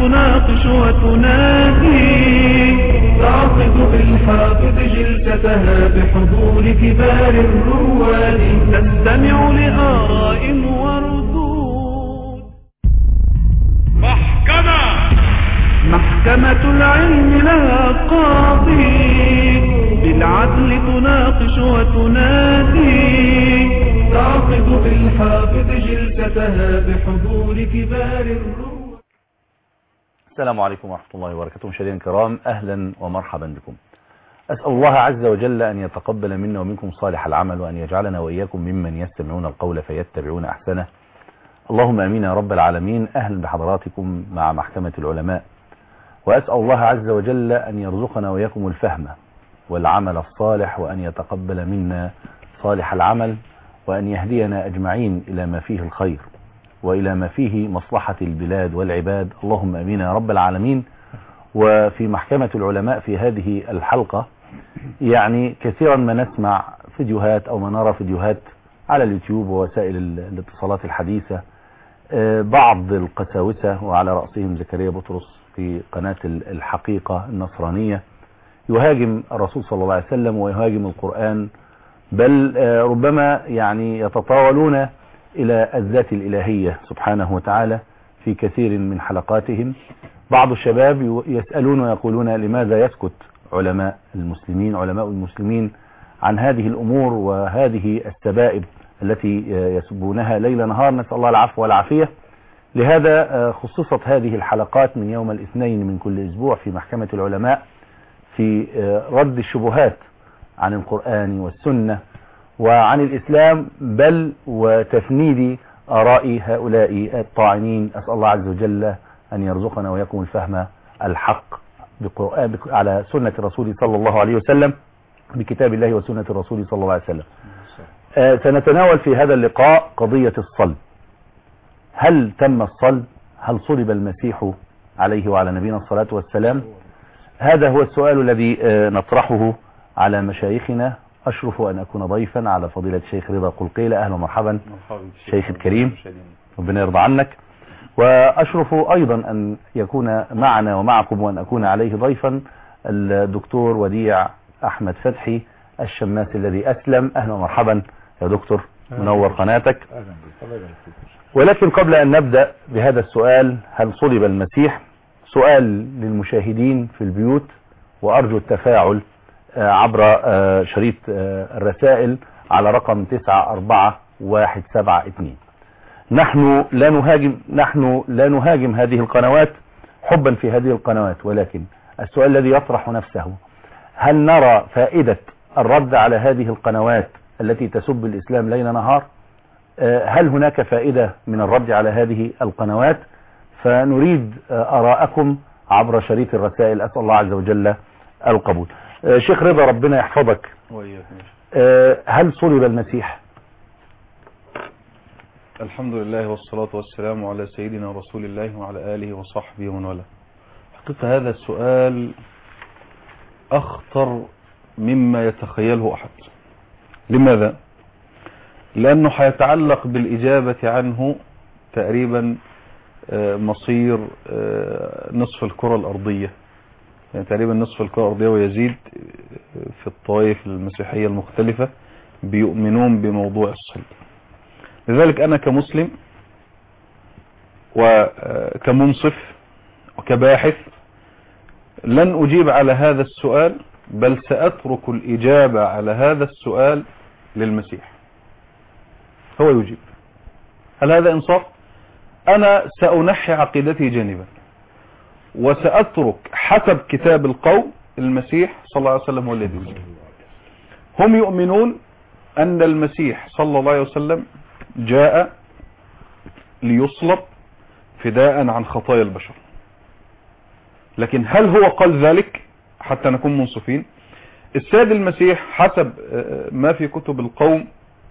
تناقش وتنادي تعقد بالحافظ جلستها بحضور كبار الرواد تستمع لآراء وردود محكمة محكمة العلم لها قاضي بالعدل تناقش وتنادي تعقد بالحافظ جلستها بحضور كبار الرواد السلام عليكم ورحمة الله وبركاته مشاهدينا الكرام أهلا ومرحبا بكم أسأل الله عز وجل أن يتقبل منا ومنكم صالح العمل وأن يجعلنا وإياكم ممن يستمعون القول فيتبعون أحسنه اللهم أمين يا رب العالمين أهلا بحضراتكم مع محكمة العلماء وأسأل الله عز وجل أن يرزقنا وإياكم الفهم والعمل الصالح وأن يتقبل منا صالح العمل وأن يهدينا أجمعين إلى ما فيه الخير وإلى ما فيه مصلحة البلاد والعباد اللهم أمين يا رب العالمين وفي محكمة العلماء في هذه الحلقة يعني كثيرا ما نسمع فيديوهات أو ما نرى فيديوهات على اليوتيوب ووسائل الاتصالات الحديثة بعض القساوسة وعلى رأسهم زكريا بطرس في قناة الحقيقة النصرانية يهاجم الرسول صلى الله عليه وسلم ويهاجم القرآن بل ربما يعني يتطاولون إلى الذات الإلهية سبحانه وتعالى في كثير من حلقاتهم بعض الشباب يسألون ويقولون لماذا يسكت علماء المسلمين علماء المسلمين عن هذه الأمور وهذه السبائب التي يسبونها ليل نهار نسأل الله العفو والعافية لهذا خصصت هذه الحلقات من يوم الاثنين من كل أسبوع في محكمة العلماء في رد الشبهات عن القرآن والسنة وعن الإسلام بل وتفنيد آراء هؤلاء الطاعنين أسأل الله عز وجل أن يرزقنا ويكون الفهم الحق بقرآن على سنة الرسول صلى الله عليه وسلم بكتاب الله وسنة الرسول صلى الله عليه وسلم آه سنتناول في هذا اللقاء قضية الصلب هل تم الصلب هل صلب المسيح عليه وعلى نبينا الصلاة والسلام هذا هو السؤال الذي آه نطرحه على مشايخنا أشرف أن أكون ضيفا على فضيلة الشيخ رضا قلقيلة أهلا ومرحبا شيخ الكريم ربنا يرضى عنك وأشرف أيضا أن يكون معنا ومعكم وأن أكون عليه ضيفا الدكتور وديع أحمد فتحي الشماس الذي أسلم أهلا ومرحبا يا دكتور منور قناتك ولكن قبل أن نبدأ بهذا السؤال هل صلب المسيح سؤال للمشاهدين في البيوت وأرجو التفاعل عبر شريط الرسائل على رقم 94172 نحن لا نهاجم نحن لا نهاجم هذه القنوات حبا في هذه القنوات ولكن السؤال الذي يطرح نفسه هل نرى فائدة الرد على هذه القنوات التي تسب الإسلام ليل نهار هل هناك فائدة من الرد على هذه القنوات فنريد أراءكم عبر شريط الرسائل أسأل الله عز وجل القبول شيخ رضا ربنا يحفظك هل صلب المسيح الحمد لله والصلاة والسلام على سيدنا رسول الله وعلى آله وصحبه ومن والاه حقيقة هذا السؤال أخطر مما يتخيله أحد لماذا؟ لأنه حيتعلق بالإجابة عنه تقريبا مصير نصف الكرة الأرضية يعني تقريبا نصف الكرة الأرضية ويزيد في الطوائف المسيحية المختلفة بيؤمنون بموضوع الصلب لذلك أنا كمسلم وكمنصف وكباحث لن أجيب على هذا السؤال بل سأترك الإجابة على هذا السؤال للمسيح هو يجيب هل هذا إنصاف؟ أنا سأنحي عقيدتي جانبا وسأترك حسب كتاب القوم المسيح صلى الله عليه وسلم هو الذي يجيب هم يؤمنون أن المسيح صلى الله عليه وسلم جاء ليصلب فداء عن خطايا البشر لكن هل هو قال ذلك حتى نكون منصفين السيد المسيح حسب ما في كتب القوم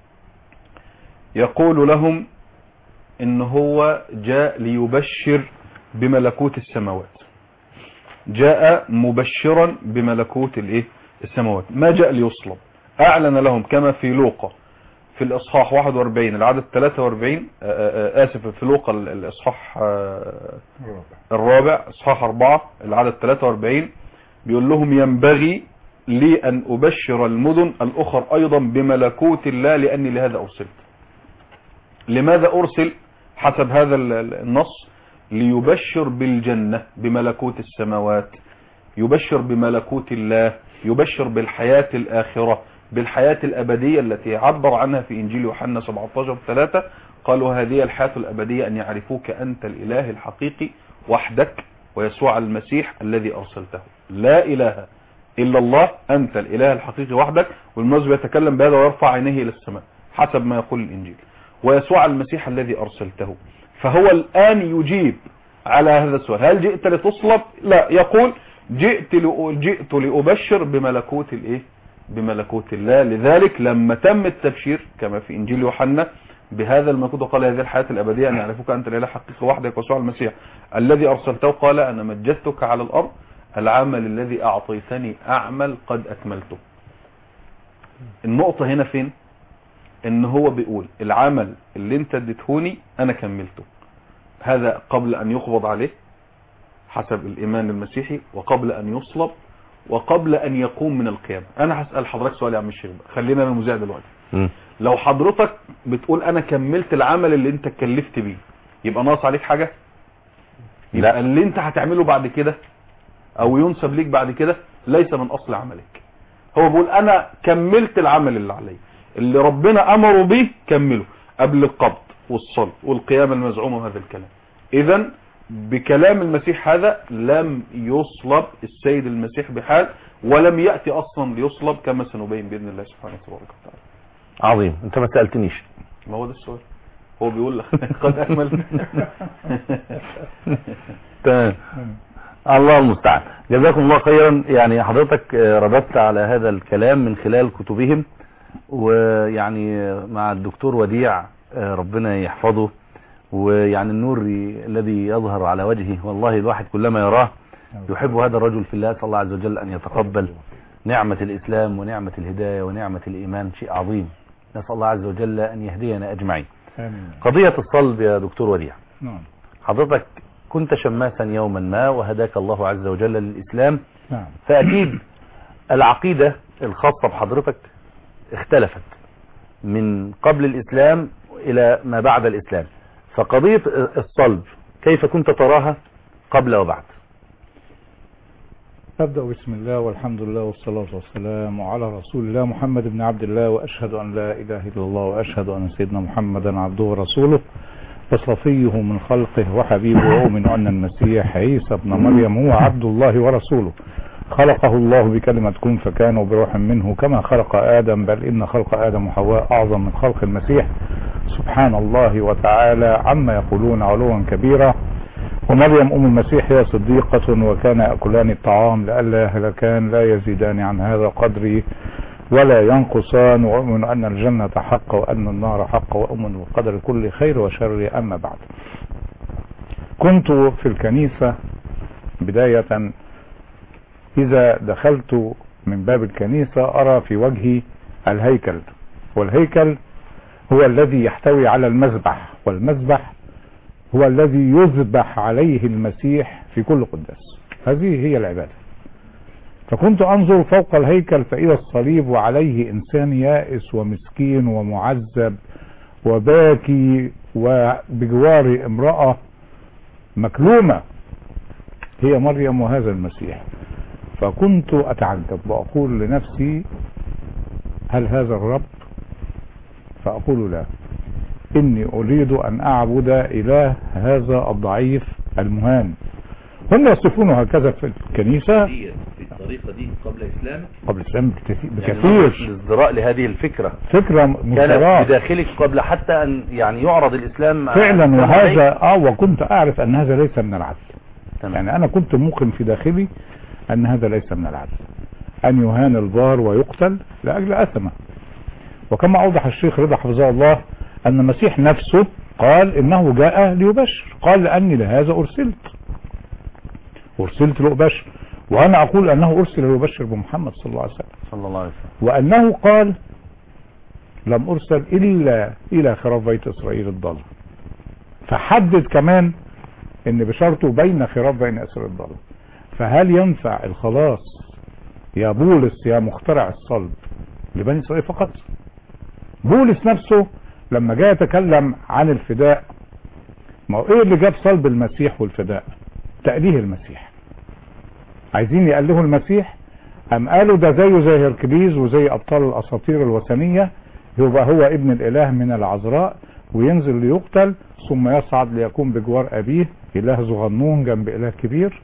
يقول لهم ان هو جاء ليبشر بملكوت السماوات جاء مبشرا بملكوت الايه السماوات ما جاء ليصلب اعلن لهم كما في لوقا في الإصحاح 41 العدد 43 آه، آه، آسف في لوقا ال- الإصحاح آه، الرابع إصحاح 4 العدد 43 بيقول لهم ينبغي لي أن أبشر المدن الأخر أيضا بملكوت الله لأني لهذا أرسلت لماذا أرسل حسب هذا ال- ال- النص ليبشر بالجنة بملكوت السماوات يبشر بملكوت الله يبشر بالحياة الآخرة بالحياة الأبدية التي عبر عنها في إنجيل يوحنا 17 3 قالوا هذه الحياة الأبدية أن يعرفوك أنت الإله الحقيقي وحدك ويسوع المسيح الذي أرسلته لا إله إلا الله أنت الإله الحقيقي وحدك والمناسبة يتكلم بهذا ويرفع عينيه إلى السماء حسب ما يقول الإنجيل ويسوع المسيح الذي أرسلته فهو الآن يجيب على هذا السؤال هل جئت لتصلب لا يقول جئت لأ- جئت لأبشر بملكوت الإيه بملكوت الله لذلك لما تم التبشير كما في إنجيل يوحنا بهذا الملكوت وقال هذه الحياة الأبدية أن يعرفوك أنت الإله الحقيقي وحدك ويسوع المسيح الذي أرسلته قال أنا مجدتك على الأرض العمل الذي أعطيتني أعمل قد أكملته النقطة هنا فين ان هو بيقول العمل اللي انت اديتهوني انا كملته هذا قبل ان يقبض عليه حسب الايمان المسيحي وقبل ان يصلب وقبل ان يقوم من القيامة انا هسأل حضرتك سؤال يا عم الشيخ بقى. خلينا انا المذيع دلوقتي مم. لو حضرتك بتقول انا كملت العمل اللي انت اتكلفت بيه يبقى ناقص عليك حاجة يبقى لا. اللي انت هتعمله بعد كده او ينسب ليك بعد كده ليس من اصل عملك هو بيقول انا كملت العمل اللي علي اللي ربنا امره به كمله قبل القبض والصلب والقيامة المزعومة وهذا الكلام اذا بكلام المسيح هذا لم يصلب السيد المسيح بحال ولم يأتي اصلا ليصلب كما سنبين باذن الله سبحانه وتبارك وتعالى عظيم انت ما سألتنيش ما هو ده السؤال هو بيقول لك قد اكمل تمام الله المستعان جزاكم الله خيرا يعني حضرتك آه، رددت على هذا الكلام من خلال كتبهم ويعني آه، مع الدكتور وديع آه، ربنا يحفظه ويعني النور الذي يظهر على وجهه والله الواحد كلما يراه يحب هذا الرجل في الله صلى الله عز وجل أن يتقبل نعمة الإسلام ونعمة الهداية ونعمة الإيمان شيء عظيم نسأل الله عز وجل أن يهدينا أجمعين آمين قضية الصلب يا دكتور وديع نعم حضرتك كنت شماسا يوما ما وهداك الله عز وجل للإسلام نعم فأكيد العقيدة الخاصة بحضرتك اختلفت من قبل الإسلام إلى ما بعد الإسلام فقضية الصلب كيف كنت تراها قبل وبعد أبدأ بسم الله والحمد لله والصلاة والسلام على رسول الله محمد بن عبد الله وأشهد أن لا إله إلا الله وأشهد أن سيدنا محمدا عبده ورسوله وصفيه من خلقه وحبيبه وأؤمن أن المسيح عيسى ابن مريم هو عبد الله ورسوله خلقه الله بكلمة كن فكان وبروح منه كما خلق آدم بل إن خلق آدم وحواء أعظم من خلق المسيح سبحان الله وتعالى عما يقولون علوا كبيرا ومريم أم المسيح هي صديقة وكان يأكلان الطعام لئلا يهلكان لا يزيدان عن هذا قدري ولا ينقصان وأؤمن أن الجنة حق وأن النار حق وأؤمن بالقدر كل خير وشر أما بعد كنت في الكنيسة بداية إذا دخلت من باب الكنيسة أرى في وجهي الهيكل والهيكل هو الذي يحتوي على المذبح والمذبح هو الذي يذبح عليه المسيح في كل قداس هذه هي العبادة فكنت أنظر فوق الهيكل فإذا الصليب وعليه إنسان يائس ومسكين ومعذب وباكي وبجوار امرأة مكلومة هي مريم وهذا المسيح فكنت أتعجب وأقول لنفسي هل هذا الرب فأقول لا إني أريد أن أعبد إله هذا الضعيف المهان هم يصفونه هكذا في الكنيسة في الطريقة دي قبل الإسلام قبل الإسلام بكثير- بكثير الازدراء لهذه الفكرة فكرة كانت مثيرة بداخلك قبل حتى أن يعني يعرض الإسلام فعلا الإسلام عليك. وهذا اه وكنت أعرف أن هذا ليس من العدل تمام. يعني أنا كنت موقن في داخلي أن هذا ليس من العدل أن يهان البار ويقتل لأجل أثمه وكما أوضح الشيخ رضا حفظه الله أن المسيح نفسه قال إنه جاء ليبشر قال لأني لهذا أرسلت أرسلت لأبشر وأنا أقول أنه أرسل ليبشر بمحمد صلى الله عليه وسلم صلى الله عليه وسلم وأنه قال لم ارسل الا الى خراف بيت اسرائيل الضال فحدد كمان ان بشرطه بين خراف بين اسرائيل الضال فهل ينفع الخلاص يا بولس يا مخترع الصلب لبني اسرائيل فقط بولس نفسه لما جاء يتكلم عن الفداء ما هو ايه اللي جاب صلب المسيح والفداء تأليه المسيح عايزين يألهوا المسيح أم قالوا ده زيه زي هركليز وزي أبطال الأساطير الوثنية يبقى هو ابن الإله من العذراء وينزل ليقتل ثم يصعد ليكون بجوار أبيه إله صغنون جنب إله كبير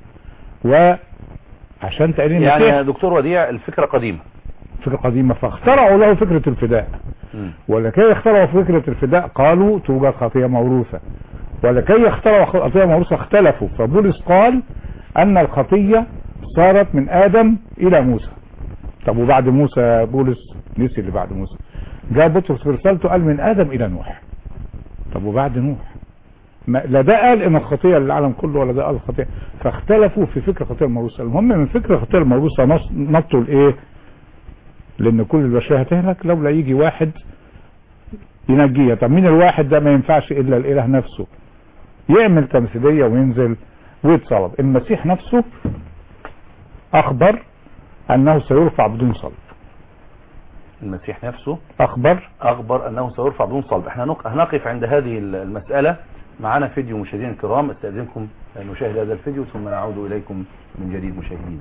وعشان تأليه يعني المسيح يا دكتور وديع الفكرة قديمة فكرة قديمة فاخترعوا له فكرة الفداء مم. ولكي يخترعوا فكرة الفداء قالوا توجد خطية موروثة ولكي يخترعوا خطية موروثة اختلفوا فبولس قال أن الخطية صارت من آدم إلى موسى طب وبعد موسى بولس نسي اللي بعد موسى جاء بطرس في رسالته قال من آدم إلى نوح طب وبعد نوح ما لا ده قال ان الخطيه للعالم كله ولا ده قال الخطيه فاختلفوا في فكره الخطيه الموروثه المهم من فكره الخطيه الموروثه نص- نطوا لايه لان كل البشريه هتهلك لولا يجي واحد ينجيها طب مين الواحد ده ما ينفعش الا الاله نفسه يعمل تمثيليه وينزل ويتصلب المسيح نفسه اخبر انه سيرفع بدون صلب المسيح نفسه اخبر أخبر أنه سيرفع بدون صلب احنا نق- هنقف عند هذه المسألة معنا فيديو مشاهدينا الكرام استأذنكم أن نشاهد هذا الفيديو ثم نعود إليكم من جديد مشاهدينا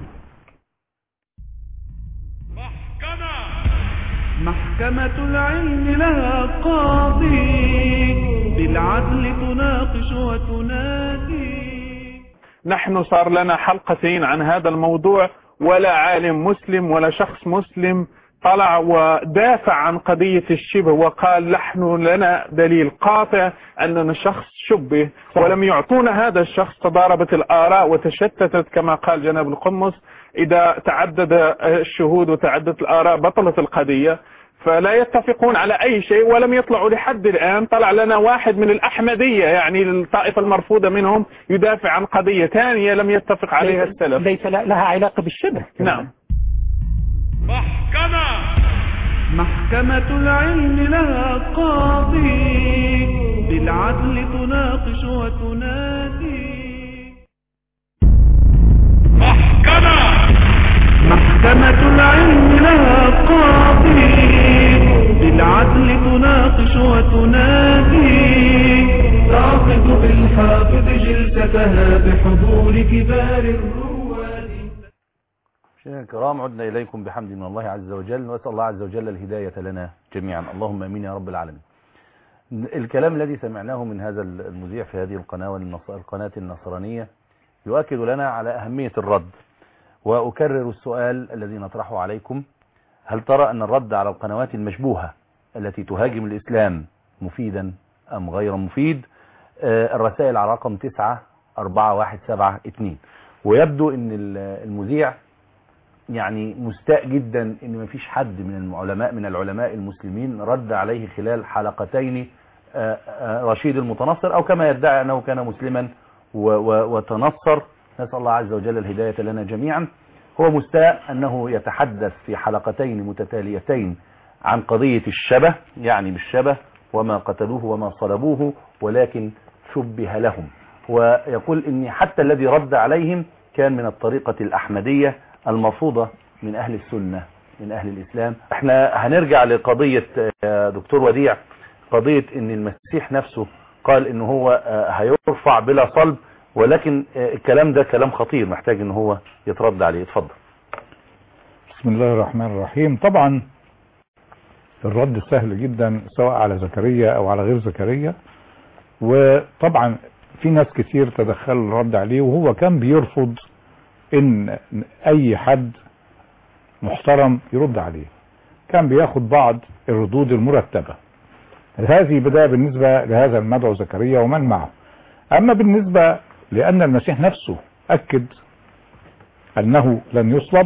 محكمة العلم لها قاضي بالعدل تناقش وتنادي نحن صار لنا حلقتين عن هذا الموضوع ولا عالم مسلم ولا شخص مسلم طلع ودافع عن قضية الشبه وقال نحن لنا دليل قاطع أننا شخص شبه ولم يعطونا هذا الشخص تضاربت الآراء وتشتتت كما قال جناب القمص إذا تعدد الشهود وتعددت الآراء بطلت القضية فلا يتفقون على أي شيء ولم يطلعوا لحد الآن طلع لنا واحد من الأحمدية يعني الطائفة المرفوضة منهم يدافع عن قضية ثانية لم يتفق عليها السلف ليس لها علاقة بالشبه نعم محكمة العلم لها قاضي بالعدل تناقش وتنادي محكمة العلم لها قاضي بالعدل تناقش وتنادي تعقد بالحافظ جلستها بحضور كبار الرواد مشاهدينا الكرام عدنا إليكم بحمد من الله عز وجل وأسأل الله عز وجل الهداية لنا جميعا اللهم أمين يا رب العالمين الكلام الذي سمعناه من هذا المذيع في هذه القناة والنص- القناة النصرانية يؤكد لنا على أهمية الرد وأكرر السؤال الذي نطرحه عليكم هل ترى أن الرد على القنوات المشبوهة التي تهاجم الإسلام مفيدا أم غير مفيد آه، الرسائل على رقم 94172 ويبدو أن ال- المذيع يعني مستاء جدا ان مفيش حد من العلماء من العلماء المسلمين رد عليه خلال حلقتين آه، آه، رشيد المتنصر او كما يدعي انه كان مسلما و- و- وتنصر نسال الله عز وجل الهدايه لنا جميعا هو مستاء انه يتحدث في حلقتين متتاليتين عن قضيه الشبه يعني بالشبه وما قتلوه وما صلبوه ولكن شبه لهم ويقول ان حتى الذي رد عليهم كان من الطريقه الاحمديه المرفوضة من أهل السنة من أهل الإسلام احنا هنرجع لقضية آه، دكتور وديع قضية ان المسيح نفسه قال ان هو آه، هيرفع بلا صلب ولكن آه، الكلام ده كلام خطير محتاج ان هو يترد عليه اتفضل بسم الله الرحمن الرحيم طبعا الرد سهل جدا سواء على زكريا او على غير زكريا وطبعا في ناس كتير تدخلوا الرد عليه وهو كان بيرفض ان اي حد محترم يرد عليه كان بياخد بعض الردود المرتبة هذه بداية بالنسبة لهذا المدعو زكريا ومن معه اما بالنسبة لان المسيح نفسه اكد انه لن يصلب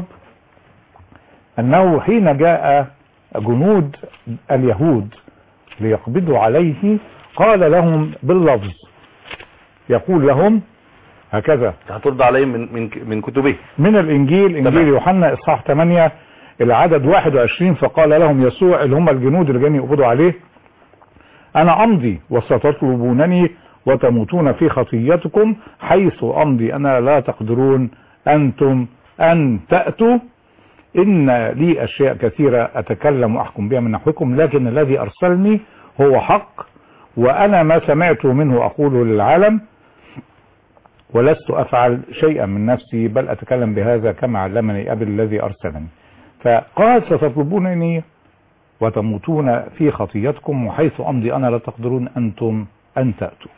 انه حين جاء جنود اليهود ليقبضوا عليه قال لهم باللفظ يقول لهم هكذا هترد عليه من من من كتبه من الانجيل انجيل تمام. يوحنا اصحاح 8 العدد 21 فقال لهم يسوع اللي هم الجنود اللي جايين يقبضوا عليه انا امضي وستطلبونني وتموتون في خطيتكم حيث امضي انا لا تقدرون انتم ان تأتوا ان لي اشياء كثيرة اتكلم واحكم بها من نحوكم لكن الذي ارسلني هو حق وانا ما سمعت منه اقوله للعالم ولست افعل شيئا من نفسي بل اتكلم بهذا كما علمني ابي الذي ارسلني فقال ستطلبونني وتموتون في خطيتكم وحيث امضي انا لا تقدرون انتم ان تاتوا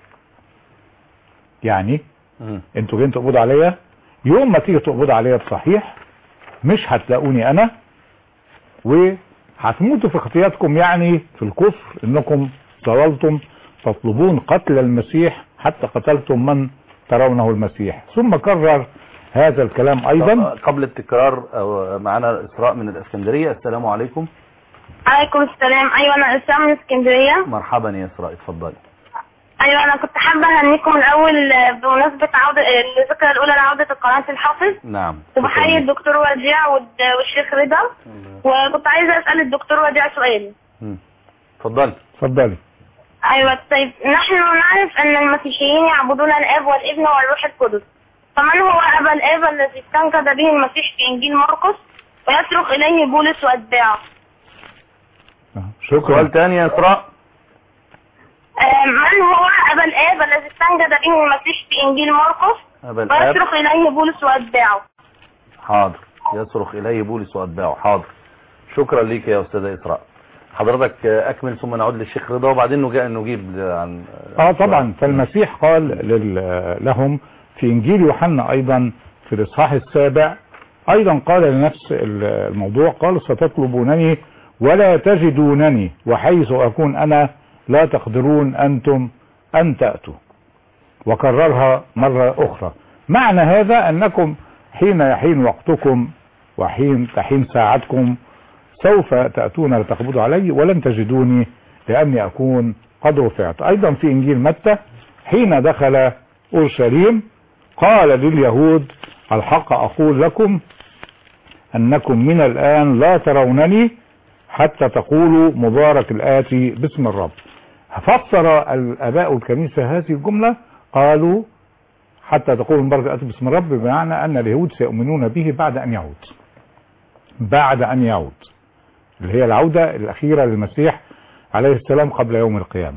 يعني مم. انتوا جايين تقبضوا عليا يوم ما تيجي تقبضوا عليا بصحيح مش هتلاقوني انا وهتموتوا في خطياتكم يعني في الكفر انكم ضللتم تطلبون قتل المسيح حتى قتلتم من ترونه المسيح ثم كرر هذا الكلام ايضا طب قبل التكرار أو معنا اسراء من الاسكندريه السلام عليكم عليكم السلام ايوه انا اسلام من اسكندريه مرحبا يا اسراء اتفضلي ايوه انا كنت حابه اهنيكم الاول آه، بمناسبه عوده آه، الذكرى الاولى لعوده القناه الحافظ نعم وبحيي شكراً. الدكتور وديع والد- والشيخ رضا وكنت عايزه اسال الدكتور وديع سؤال مم. اتفضلي اتفضلي ايوه طيب نحن نعرف ان المسيحيين يعبدون الاب والابن والروح القدس فمن هو ابا الاب الذي استنجد به المسيح في انجيل مرقس ويصرخ اليه بولس واتباعه شكرا سؤال تاني يا اسراء آه، من هو ابا الاب الذي استنجد به المسيح في انجيل مرقس أبا الآب ويصرخ اليه بولس واتباعه حاضر يصرخ إليه بولس وأتباعه حاضر شكرا ليك يا أستاذة إسراء حضرتك أكمل ثم نعود للشيخ رضا وبعدين نجا- نجيب عن اه طبعا فالمسيح قال لل- لهم في انجيل يوحنا ايضا في الاصحاح السابع ايضا قال لنفس ال- الموضوع قال ستطلبونني ولا تجدونني وحيث اكون انا لا تقدرون انتم ان تأتوا وكررها مرة اخرى معنى هذا انكم حين يحين وقتكم وحين تحين ساعتكم سوف تأتون لتقبضوا علي ولن تجدوني لأني أكون قد رفعت أيضا في إنجيل متى حين دخل أورشليم قال لليهود الحق أقول لكم أنكم من الآن لا ترونني حتى تقولوا مبارك الآتي باسم الرب فسر الآباء الكنيسة هذه الجملة قالوا حتى تقولوا مبارك الآتي باسم الرب بمعنى أن اليهود سيؤمنون به بعد أن يعود بعد أن يعود اللي هي العودة الأخيرة للمسيح عليه السلام قبل يوم القيامة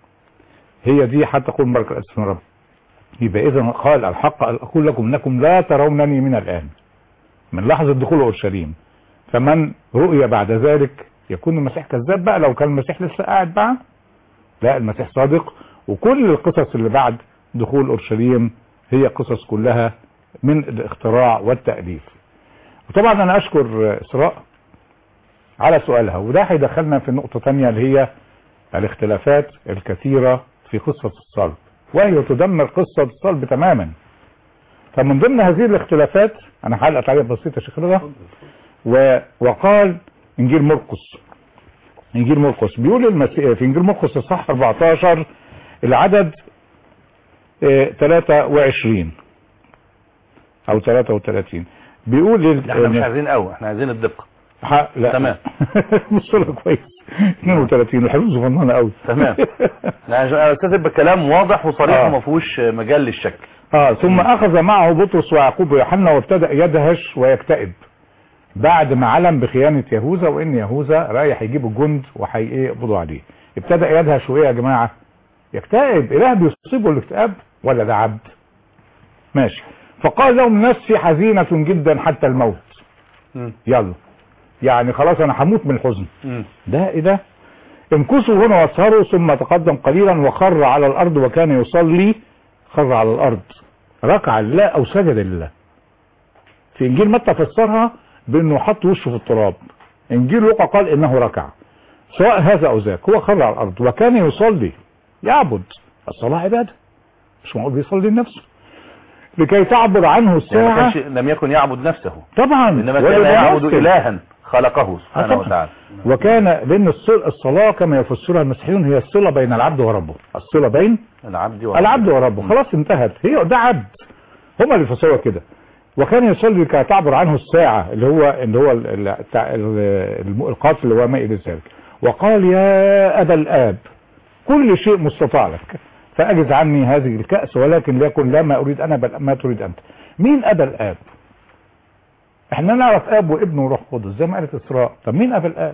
هي دي حتى تقول مبارك الآتي باسم الرب يبقى إذا قال الحق أقول لكم أنكم لا ترونني من الآن من لحظة دخول أورشليم فمن رؤي بعد ذلك يكون المسيح كذاب بقى لو كان المسيح لسه قاعد بقى لا المسيح صادق وكل القصص اللي بعد دخول أورشليم هي قصص كلها من الاختراع والتأليف وطبعا أنا أشكر إسراء على سؤالها وده هيدخلنا في نقطة تانية اللي هي الاختلافات الكثيرة في قصة الصلب وهي تدمر قصة الصلب تماما فمن ضمن هذه الاختلافات انا هعلق تعليق بسيط يا شيخ رضا و... وقال انجيل مرقس انجيل مرقس بيقول المسيح في انجيل مرقس الصح 14 العدد آه، 23 او 33 بيقول لل... احنا مش عايزين قوي احنا عايزين الدقة ح... لا تمام. بص له كويس 32 الحروف صغننه قوي تمام انا عايز استاذن بكلام واضح وصريح آه. وما فيهوش مجال للشك اه ثم اخذ معه بطرس ويعقوب ويوحنا وابتدأ يدهش ويكتئب بعد ما علم بخيانة يهوذا وان يهوذا رايح يجيب الجند وهيقبضوا عليه ابتدأ يدهش وايه يا جماعة يكتئب اله بيصيبه الاكتئاب ولا ده عبد ماشي فقال لهم نفسي حزينة جدا حتى الموت مم. يلا يعني خلاص انا هموت من الحزن مم. ده ايه ده امكثوا هنا واسهروا ثم تقدم قليلا وخر على الارض وكان يصلي خر على الارض ركع لله او سجد لله في انجيل متى فسرها بانه حط وشه في التراب انجيل لوقا قال انه ركع سواء هذا او ذاك هو خر على الارض وكان يصلي يعبد الصلاه عباده مش معقول بيصلي لنفسه لكي تعبر عنه يعني ما الساعه كانش لم يكن يعبد نفسه طبعا انما كان ولا يعبد يمثل. الها خلقه سبحانه طبعا. وتعالى وكان لان الصل- الصلاه كما يفسرها المسيحيون هي الصله بين العبد وربه الصله بين العبد وربه. العبد وربه خلاص انتهت هي ده عبد هما اللي فسروها كده وكان يصلي كي تعبر عنه الساعة اللي هو اللي هو ال- ال- التع- ال- الم- القاف اللي هو ما إلى ذلك وقال يا أبا الآب كل شيء مستطاع لك فأجز عني هذه الكأس ولكن ليكن لا ما أريد أنا بل ما تريد أنت مين أبا الآب احنا نعرف اب وابن وروح قدس زي ما قالت اسراء طب مين ابا الاب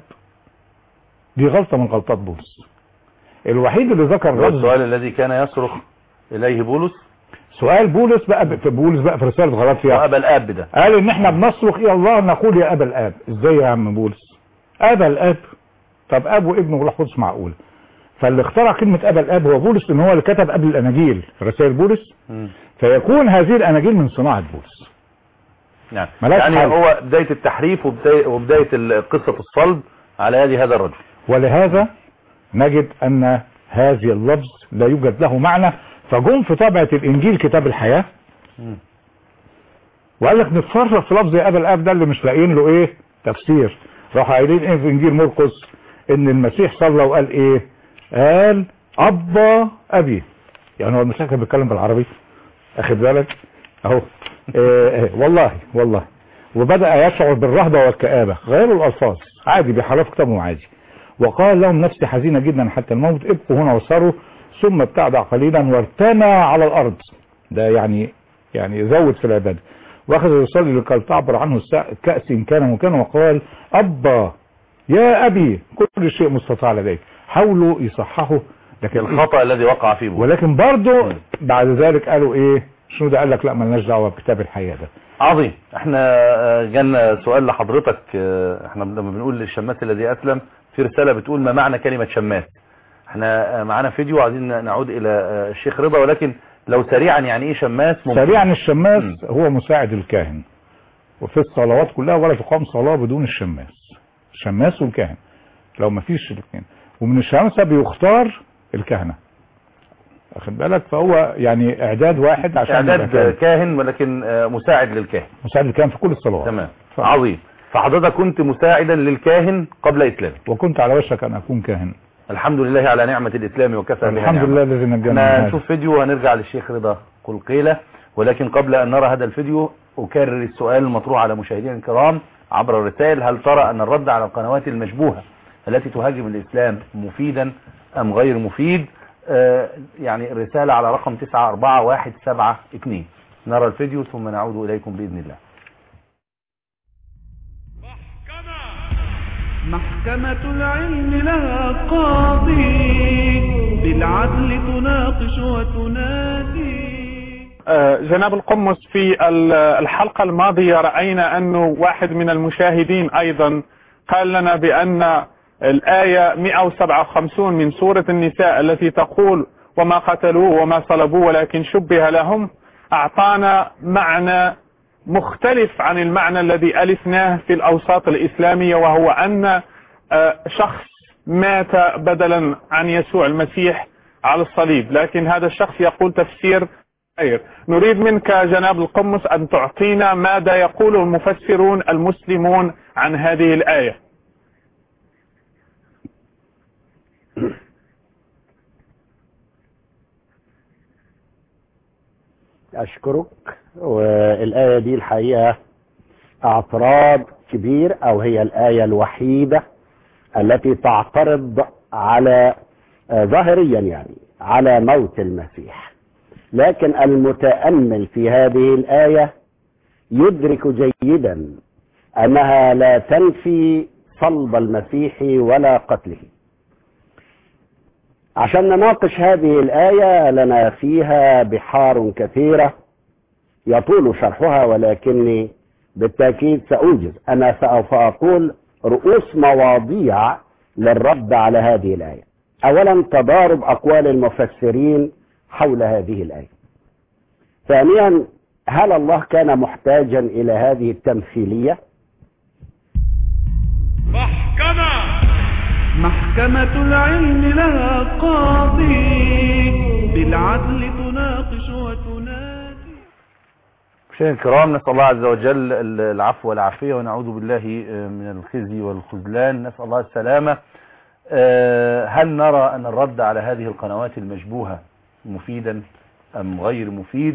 دي غلطه من غلطات بولس الوحيد اللي ذكر هو لفظ السؤال الذي كان يصرخ إليه بولس سؤال بولس بقى في بولس بقى في رساله غلط فيها وأبا الآب ده قال ان احنا بنصرخ الى الله نقول يا ابا الاب ازاي يا عم بولس ابا الاب طب اب وابن وروح قدس معقول فاللي اخترع كلمه ابا الاب هو بولس ان هو اللي كتب قبل الاناجيل رسائل بولس مم. فيكون هذه الاناجيل من صناعه بولس نعم ملاش يعني حل. هو بداية التحريف وبداية, وبداية ال- قصة الصلب على يد هذا الرجل ولهذا نجد ان هذه اللفظ لا يوجد له معنى فجم في طبعة الانجيل كتاب الحياة مم. وقال لك نتصرف في لفظ يا ابا الاب ده اللي مش لاقيين له ايه تفسير راحوا قايلين ايه في انجيل مرقس ان المسيح صلى وقال ايه قال ابا ابي يعني هو المسيح كان بيتكلم بالعربي اخد بالك اهو إيه إيه والله والله وبدأ يشعر بالرهبة والكآبة غيروا الألفاظ عادي بيحرفوا كتابهم عادي وقال لهم نفسي حزينة جدا حتى الموت ابقوا هنا وسروا ثم ابتعد قليلا وارتمى على الأرض ده يعني يعني زود في العبادة واخذ يصلي لكي تعبر عنه الساعة- الكأس إن كان مكانه وقال أبا يا أبي كل شيء مستطاع لديك حاولوا يصححوا لكن الخطأ الذي وقع فيه بولس ولكن برضه بعد ذلك قالوا ايه شنو ده قال لك لا مالناش دعوه بكتاب الحياه ده عظيم احنا آه، جالنا سؤال لحضرتك آه، احنا لما بنقول للشماس الذي اسلم في رسالة بتقول ما معنى كلمة شماس احنا آه، معانا فيديو عايزين نعود الى آه، الشيخ رضا ولكن لو سريعا يعني ايه شماس ممكن. سريعا الشماس مم. هو مساعد الكاهن وفي الصلوات كلها ولا تقام صلاه بدون الشماس الشماس والكاهن لو ما فيش الاثنين ومن الشماسه بيختار الكهنه واخد بالك فهو يعني اعداد واحد عشان يبقى اعداد كاهن. كاهن ولكن آه، مساعد للكاهن مساعد الكاهن في كل الصلوات تمام ف- عظيم فحضرتك كنت مساعدا للكاهن قبل اسلامك وكنت على وشك ان اكون كاهن الحمد لله على نعمة الاسلام وكفى بها الحمد نعمة. لله الذي نجانا من احنا هذا. نشوف فيديو وهنرجع للشيخ رضا قلقيلة ولكن قبل ان نرى هذا الفيديو اكرر السؤال المطروح على مشاهدينا الكرام عبر الرسائل هل ترى ان الرد على القنوات المشبوهة التي تهاجم الاسلام مفيدا ام غير مفيد آه يعني الرسالة على رقم 941172 نرى الفيديو ثم نعود اليكم باذن الله محكمة العلم لها قاضي بالعدل تناقش وتنادي آه، جناب القمص في ال- الحلقة الماضية رأينا أنه واحد من المشاهدين أيضا قال لنا بأن الآية 157 من سورة النساء التي تقول وما قتلوه وما صلبوه ولكن شبه لهم أعطانا معنى مختلف عن المعنى الذي ألفناه في الأوساط الإسلامية وهو أن آه، شخص مات بدلا عن يسوع المسيح على الصليب لكن هذا الشخص يقول تفسير غير نريد منك جناب القمص أن تعطينا ماذا يقول المفسرون المسلمون عن هذه الآية أشكرك والآية دي الحقيقة اعتراض كبير أو هي الآية الوحيدة التي تعترض على آه، ظاهريا يعني على موت المسيح لكن المتأمل في هذه الآية يدرك جيدا أنها لا تنفي صلب المسيح ولا قتله عشان نناقش هذه الآية لنا فيها بحار كثيرة يطول شرحها ولكني بالتأكيد سأوجز أنا سوف أقول رؤوس مواضيع للرد على هذه الآية أولا تضارب أقوال المفسرين حول هذه الآية ثانيا هل الله كان محتاجا إلى هذه التمثيلية محكمة العلم لها قاضي بالعدل تناقش وتنادي مشاهدينا الكرام نسأل الله عز وجل العفو والعافية ونعوذ بالله من الخزي والخذلان نسأل الله السلامة آه، هل نرى أن الرد على هذه القنوات المشبوهة مفيدا أم غير مفيد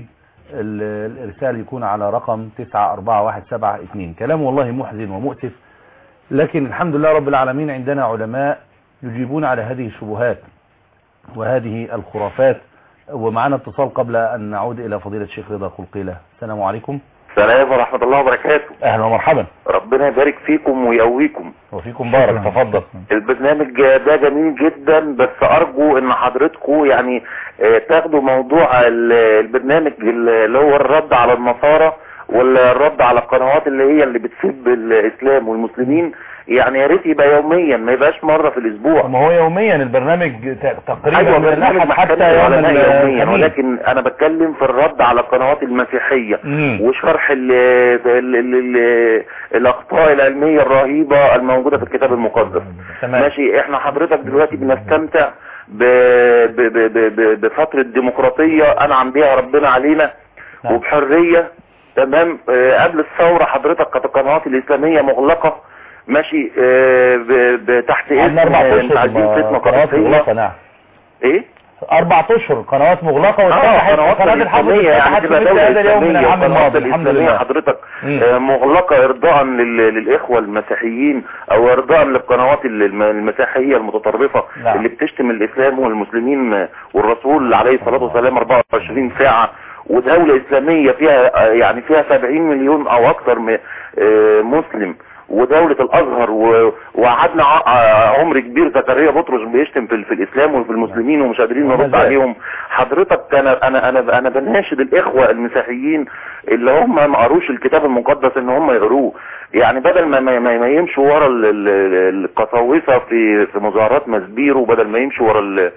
ال- الإرسال يكون على رقم 941772 كلام والله محزن ومؤسف لكن الحمد لله رب العالمين عندنا علماء يجيبون على هذه الشبهات وهذه الخرافات ومعنا اتصال قبل أن نعود إلى فضيلة الشيخ رضا قلقيلة السلام عليكم السلام ورحمة الله وبركاته أهلا ومرحبا ربنا يبارك فيكم ويقويكم وفيكم بارك تفضل البرنامج ده جميل جدا بس أرجو إن حضرتكم يعني آه، تاخدوا موضوع ال- البرنامج اللي هو الرد على النصارى ولا الرد على القنوات اللي هي اللي بتسب الإسلام والمسلمين يعني يا ريت يبقى يوميا ما يبقاش مرة في الأسبوع ما هو يوميا البرنامج ت- تقريبا ايوه من برنامج الأحد حتى محتمل يوم على يوميا الخميس ولكن انا بتكلم في الرد على القنوات المسيحية مم. وشرح ال ال ال ال الاخطاء العلمية الرهيبة الموجودة في الكتاب المقدس تمام ماشي احنا حضرتك دلوقتي بنستمتع ب ب ب ب ب بفترة ديمقراطية انعم بيها ربنا علينا نعم. وبحرية تمام آه، قبل الثورة حضرتك كانت القنوات الاسلامية مغلقة ماشي آه، ب- ب- تحت اسم عندنا أربع آه، أشهر تعديل فتنة قنوات قضائية مغلقة نعم ايه أربع أشهر قنوات مغلقة اه واتفتحت قنوات قناة الحافظ الإسلامية يعني اتفتحت في تبقى مثل دولة هذا اليوم من إسلامية العام والقنوات الماضي الحمد الإسلامية لله حضرتك مم. آه، مغلقة إرضاء لل- للإخوة المسيحيين أو إرضاء للقنوات ال- الم- المسيحية المتطرفة نعم. اللي بتشتم الإسلام والمسلمين آه، والرسول عليه الصلاة والسلام 24 ساعة ودولة إسلامية فيها آه، يعني فيها 70 مليون أو أكثر م- آه، مسلم ودولة الازهر و- وقعدنا ع- ع- عمر كبير زكريا بطرس بيشتم في, في الاسلام وفي المسلمين ومش قادرين وما نرد زال. عليهم حضرتك انا انا انا انا بناشد الاخوة المسيحيين اللي هم ما قروش الكتاب المقدس ان هم يقروه يعني بدل ما ما, ما ما يمشوا ورا ال- ال- القساوسة في في مظاهرات مسبير وبدل ما يمشوا ورا ال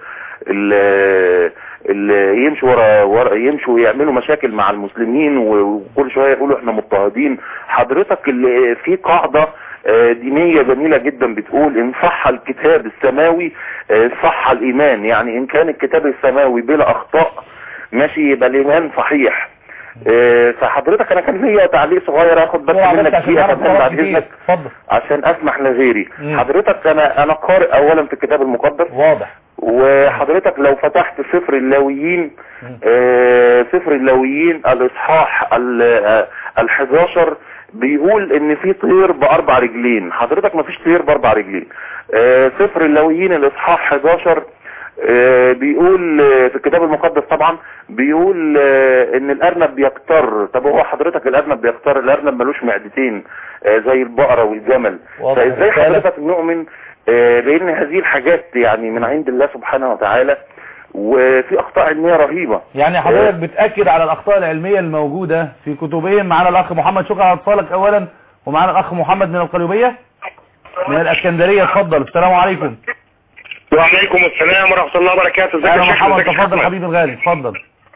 ال ال- يمشوا ورا, ورا يمشوا يعملوا مشاكل مع المسلمين و- وكل شويه يقولوا احنا مضطهدين حضرتك اللي في قاعده آه، دينيه جميله جدا بتقول ان صح الكتاب السماوي آه، صح الايمان يعني ان كان الكتاب السماوي بلا اخطاء ماشي يبقى الايمان صحيح آه، فحضرتك انا كان ليا تعليق صغير اخد بس بسرعة منك بس عشان دقيقه نعرف كمان قنوات بعد كتير اذنك اتفضل عشان اسمح لغيري مم. حضرتك انا انا قارئ اولا في الكتاب المقدس واضح وحضرتك لو فتحت سفر اللاويين مم. آه، سفر اللاويين الاصحاح ال 11 بيقول ان في طير باربع رجلين حضرتك ما فيش طير باربع رجلين آه، سفر اللاويين الاصحاح 11 آه، بيقول آه، في الكتاب المقدس طبعا بيقول آه، ان الارنب بيكتر طب هو حضرتك الارنب بيكتر الارنب ملوش معدتين آه، زي البقرة والجمل واضح فازاي الرسالة. حضرتك نؤمن آه، بان هذه الحاجات يعني من عند الله سبحانه وتعالى وفي اخطاء علمية رهيبة يعني حضرتك بتأكد على الأخطاء العلمية الموجودة في كتبهم معنا الأخ محمد شكرا على اتصالك أولا ومعنا الأخ محمد من القليوبية من الأسكندرية اتفضل السلام عليكم وعليكم السلام ورحمة الله وبركاته ازيك أهلا يا شيخ محمد ازيك يا تفضل شيخ حبيبي الغالي اتفضل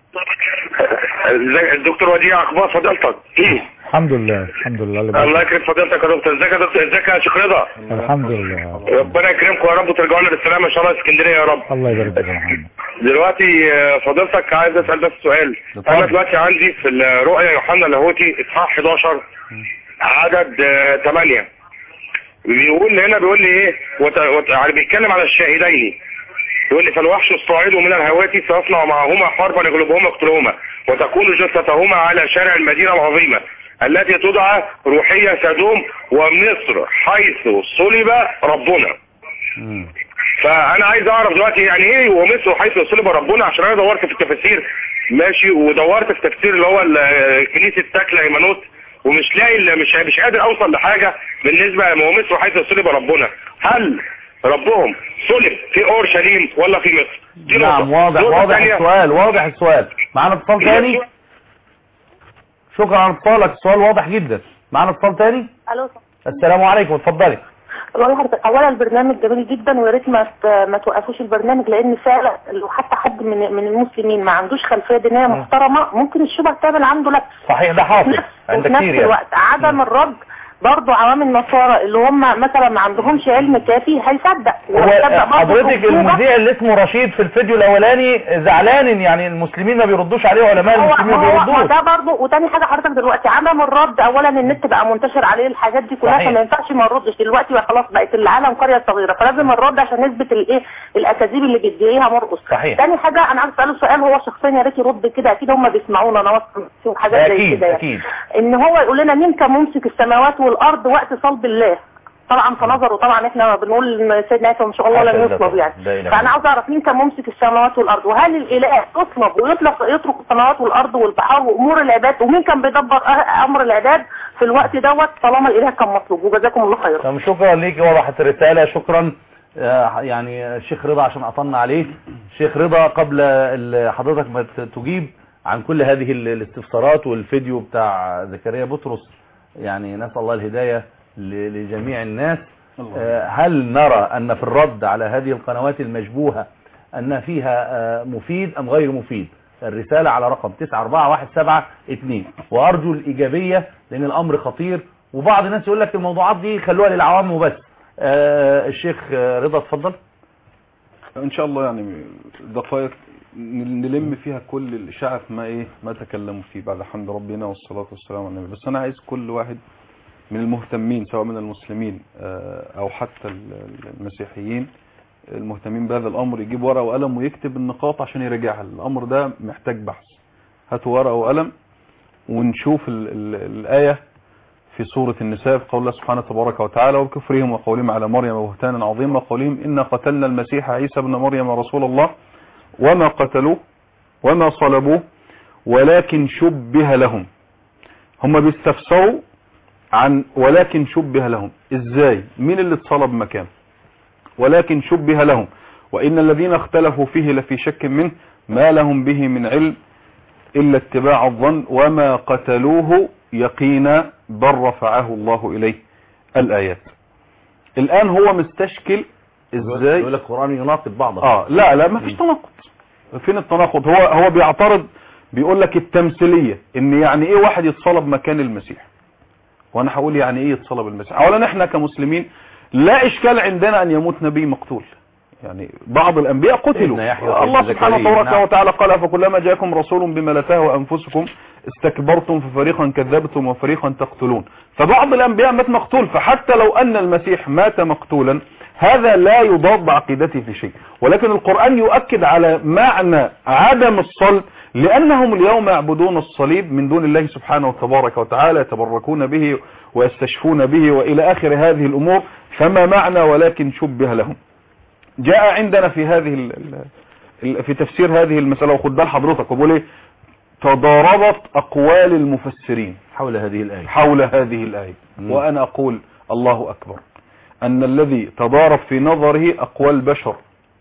ازيك الدكتور وديع اخبار فضيلتك الحمد لله الحمد لله اللي الله بارك. يكرم فضيلتك يا دكتور ازيك يا دكتور ازيك يا شيخ رضا الحمد لله ربنا يكرمكم يا رب وترجعوا لنا بالسلامة ان شاء الله اسكندرية يا رب الله يبارك فيك يا محمد دلوقتي آه، فضيلتك عايز اسال بس سؤال اتفضل. انا دلوقتي عندي في الرؤيا يوحنا اللاهوتي اصحاح 11 عدد 8 بيقول هنا بيقول لي ايه وت... وت... يعني بيتكلم على الشاهدين يقول لي فالوحش الصاعد من الهواتي سيصنع معهما حربا يغلبهما يقتلهما وتكون جثتهما على شارع المدينة العظيمة التي تدعى روحية سدوم ومصر حيث صلب ربنا فانا عايز اعرف دلوقتي يعني ايه ومصر حيث صلب ربنا عشان انا دورت في التفاسير ماشي ودورت في تفسير اللي هو ال- كنيسه تاكلا ايمانوت ومش لاقي ال- مش مش قادر اوصل لحاجه بالنسبه لمصر حيث صلب ربنا هل ربهم صلب في اورشليم ولا في مصر دي نعم نقطة. واضح نقطة واضح تانية. السؤال واضح السؤال معنا اتصال تاني شكرا على اتصالك السؤال واضح جدا معنا اتصال تاني الو السلام عليكم اتفضلي والله حضرتك اولا البرنامج جميل جدا ويا ريت ما ت- ما توقفوش البرنامج لان فعلا لو حتى حد من من المسلمين ما عندوش خلفيه دينيه محترمه ممكن الشبهه تعمل عنده لبس صحيح ده وفي حاصل نفس, عند وفي نفس كتير يعني الوقت عدم الرد برضه عوام النصارى اللي هم مثلا ما عندهمش علم كافي هيصدق وهيصدق هو برضه حضرتك الأسلوب. المذيع اللي اسمه رشيد في الفيديو الاولاني زعلان إن يعني المسلمين ما بيردوش عليه علماء هو المسلمين ما ما هو ما بيردوش ده برضه وتاني حاجه حضرتك دلوقتي عدم الرد اولا النت بقى منتشر عليه الحاجات دي كلها صحيح. فما ينفعش ما نردش دلوقتي بقى خلاص بقت العالم قريه صغيره فلازم الرد عشان نثبت الايه الاكاذيب اللي بيدعيها مرقص صحيح. تاني حاجه انا عايز اساله سؤال هو شخصيا يا ريت يرد كده اكيد هم بيسمعونا انا واثق حاجات زي اكيد كده يعني. اكيد ان هو يقول لنا مين كان ممسك السماوات والارض وقت صلب الله طبعا في نظره طبعا احنا بنقول ان سيدنا عيسى ما شاء الله حاشا لم لله يصلب طبعا. يعني لا إله إلا فانا الله. عاوز اعرف مين كان ممسك السماوات والارض وهل الاله يطلب ويطلق يترك السماوات والارض والبحار وامور العباد ومين كان بيدبر أه- امر العباد في الوقت دوت طالما الاله كان مطلوب وجزاكم الله خيرا طب شكرا ليك وضحت الرسالة شكرا آه، يعني الشيخ رضا عشان أطلنا عليه شيخ رضا قبل ال- حضرتك ما ت- تجيب عن كل هذه ال- الاستفسارات والفيديو بتاع زكريا بطرس يعني نسأل الله الهداية ل- لجميع الناس آه، هل نرى أن في الرد على هذه القنوات المشبوهة أن فيها آه، مفيد أم غير مفيد الرسالة على رقم 94172 وأرجو الإيجابية لأن الأمر خطير وبعض الناس يقول لك الموضوعات دي خلوها للعوام وبس آه، الشيخ آه، رضا اتفضل ان شاء الله يعني دقائق ن- نلم فيها كل الاشاعة ما ايه ما تكلموا فيه بعد حمد ربنا والصلاة والسلام على النبي بس انا عايز كل واحد من المهتمين سواء من المسلمين آه، او حتى ال- ال- المسيحيين المهتمين بهذا الامر يجيب ورقة وقلم ويكتب النقاط عشان يراجعها الامر ده محتاج بحث هاتوا ورقة وقلم ونشوف ال ال الآية في سورة النساء في قول الله سبحانه تبارك وتعالى وبكفرهم وقولهم على مريم بهتانا عظيما وقولهم إنا قتلنا المسيح عيسى ابن مريم رسول الله وما قتلوه وما صلبوه ولكن شبه لهم هم بيستفسروا عن ولكن شبه لهم ازاي مين اللي اتصلب مكانه ولكن شبه لهم وإن الذين اختلفوا فيه لفي شك منه ما لهم به من علم إلا اتباع الظن وما قتلوه يقينا بل رفعه الله إليه الآيات الآن هو مستشكل ازاي يقول لك القرآن يناقض بعضه اه لا لا ما فيش تناقض فين التناقض هو هو بيعترض بيقول لك التمثيليه ان يعني ايه واحد يتصلب مكان المسيح وانا هقول يعني ايه يتصلب المسيح اولا احنا كمسلمين لا اشكال عندنا ان يموت نبي مقتول يعني بعض الانبياء قتلوا سيدنا يحيى وسيدنا الله سبحانه زكريا، تبارك نعم. وتعالى قال فكلما جاءكم رسول بما لا تهوى انفسكم استكبرتم ففريقا كذبتم وفريقا تقتلون فبعض الانبياء مات مقتول فحتى لو ان المسيح مات مقتولا هذا لا يضاد بعقيدته في شيء ولكن القرآن يؤكد على معنى عدم الصلب لأنهم اليوم يعبدون الصليب من دون الله سبحانه تبارك وتعالى يتبركون به ويستشفون به وإلى آخر هذه الأمور فما معنى ولكن شبه لهم جاء عندنا في هذه ال ال في تفسير هذه المسألة وخد بال حضرتك وبقول ايه تضاربت أقوال المفسرين حول هذه الآية حول هذه الآية مم. وأنا أقول الله أكبر أن الذي تضارب في نظره أقوال البشر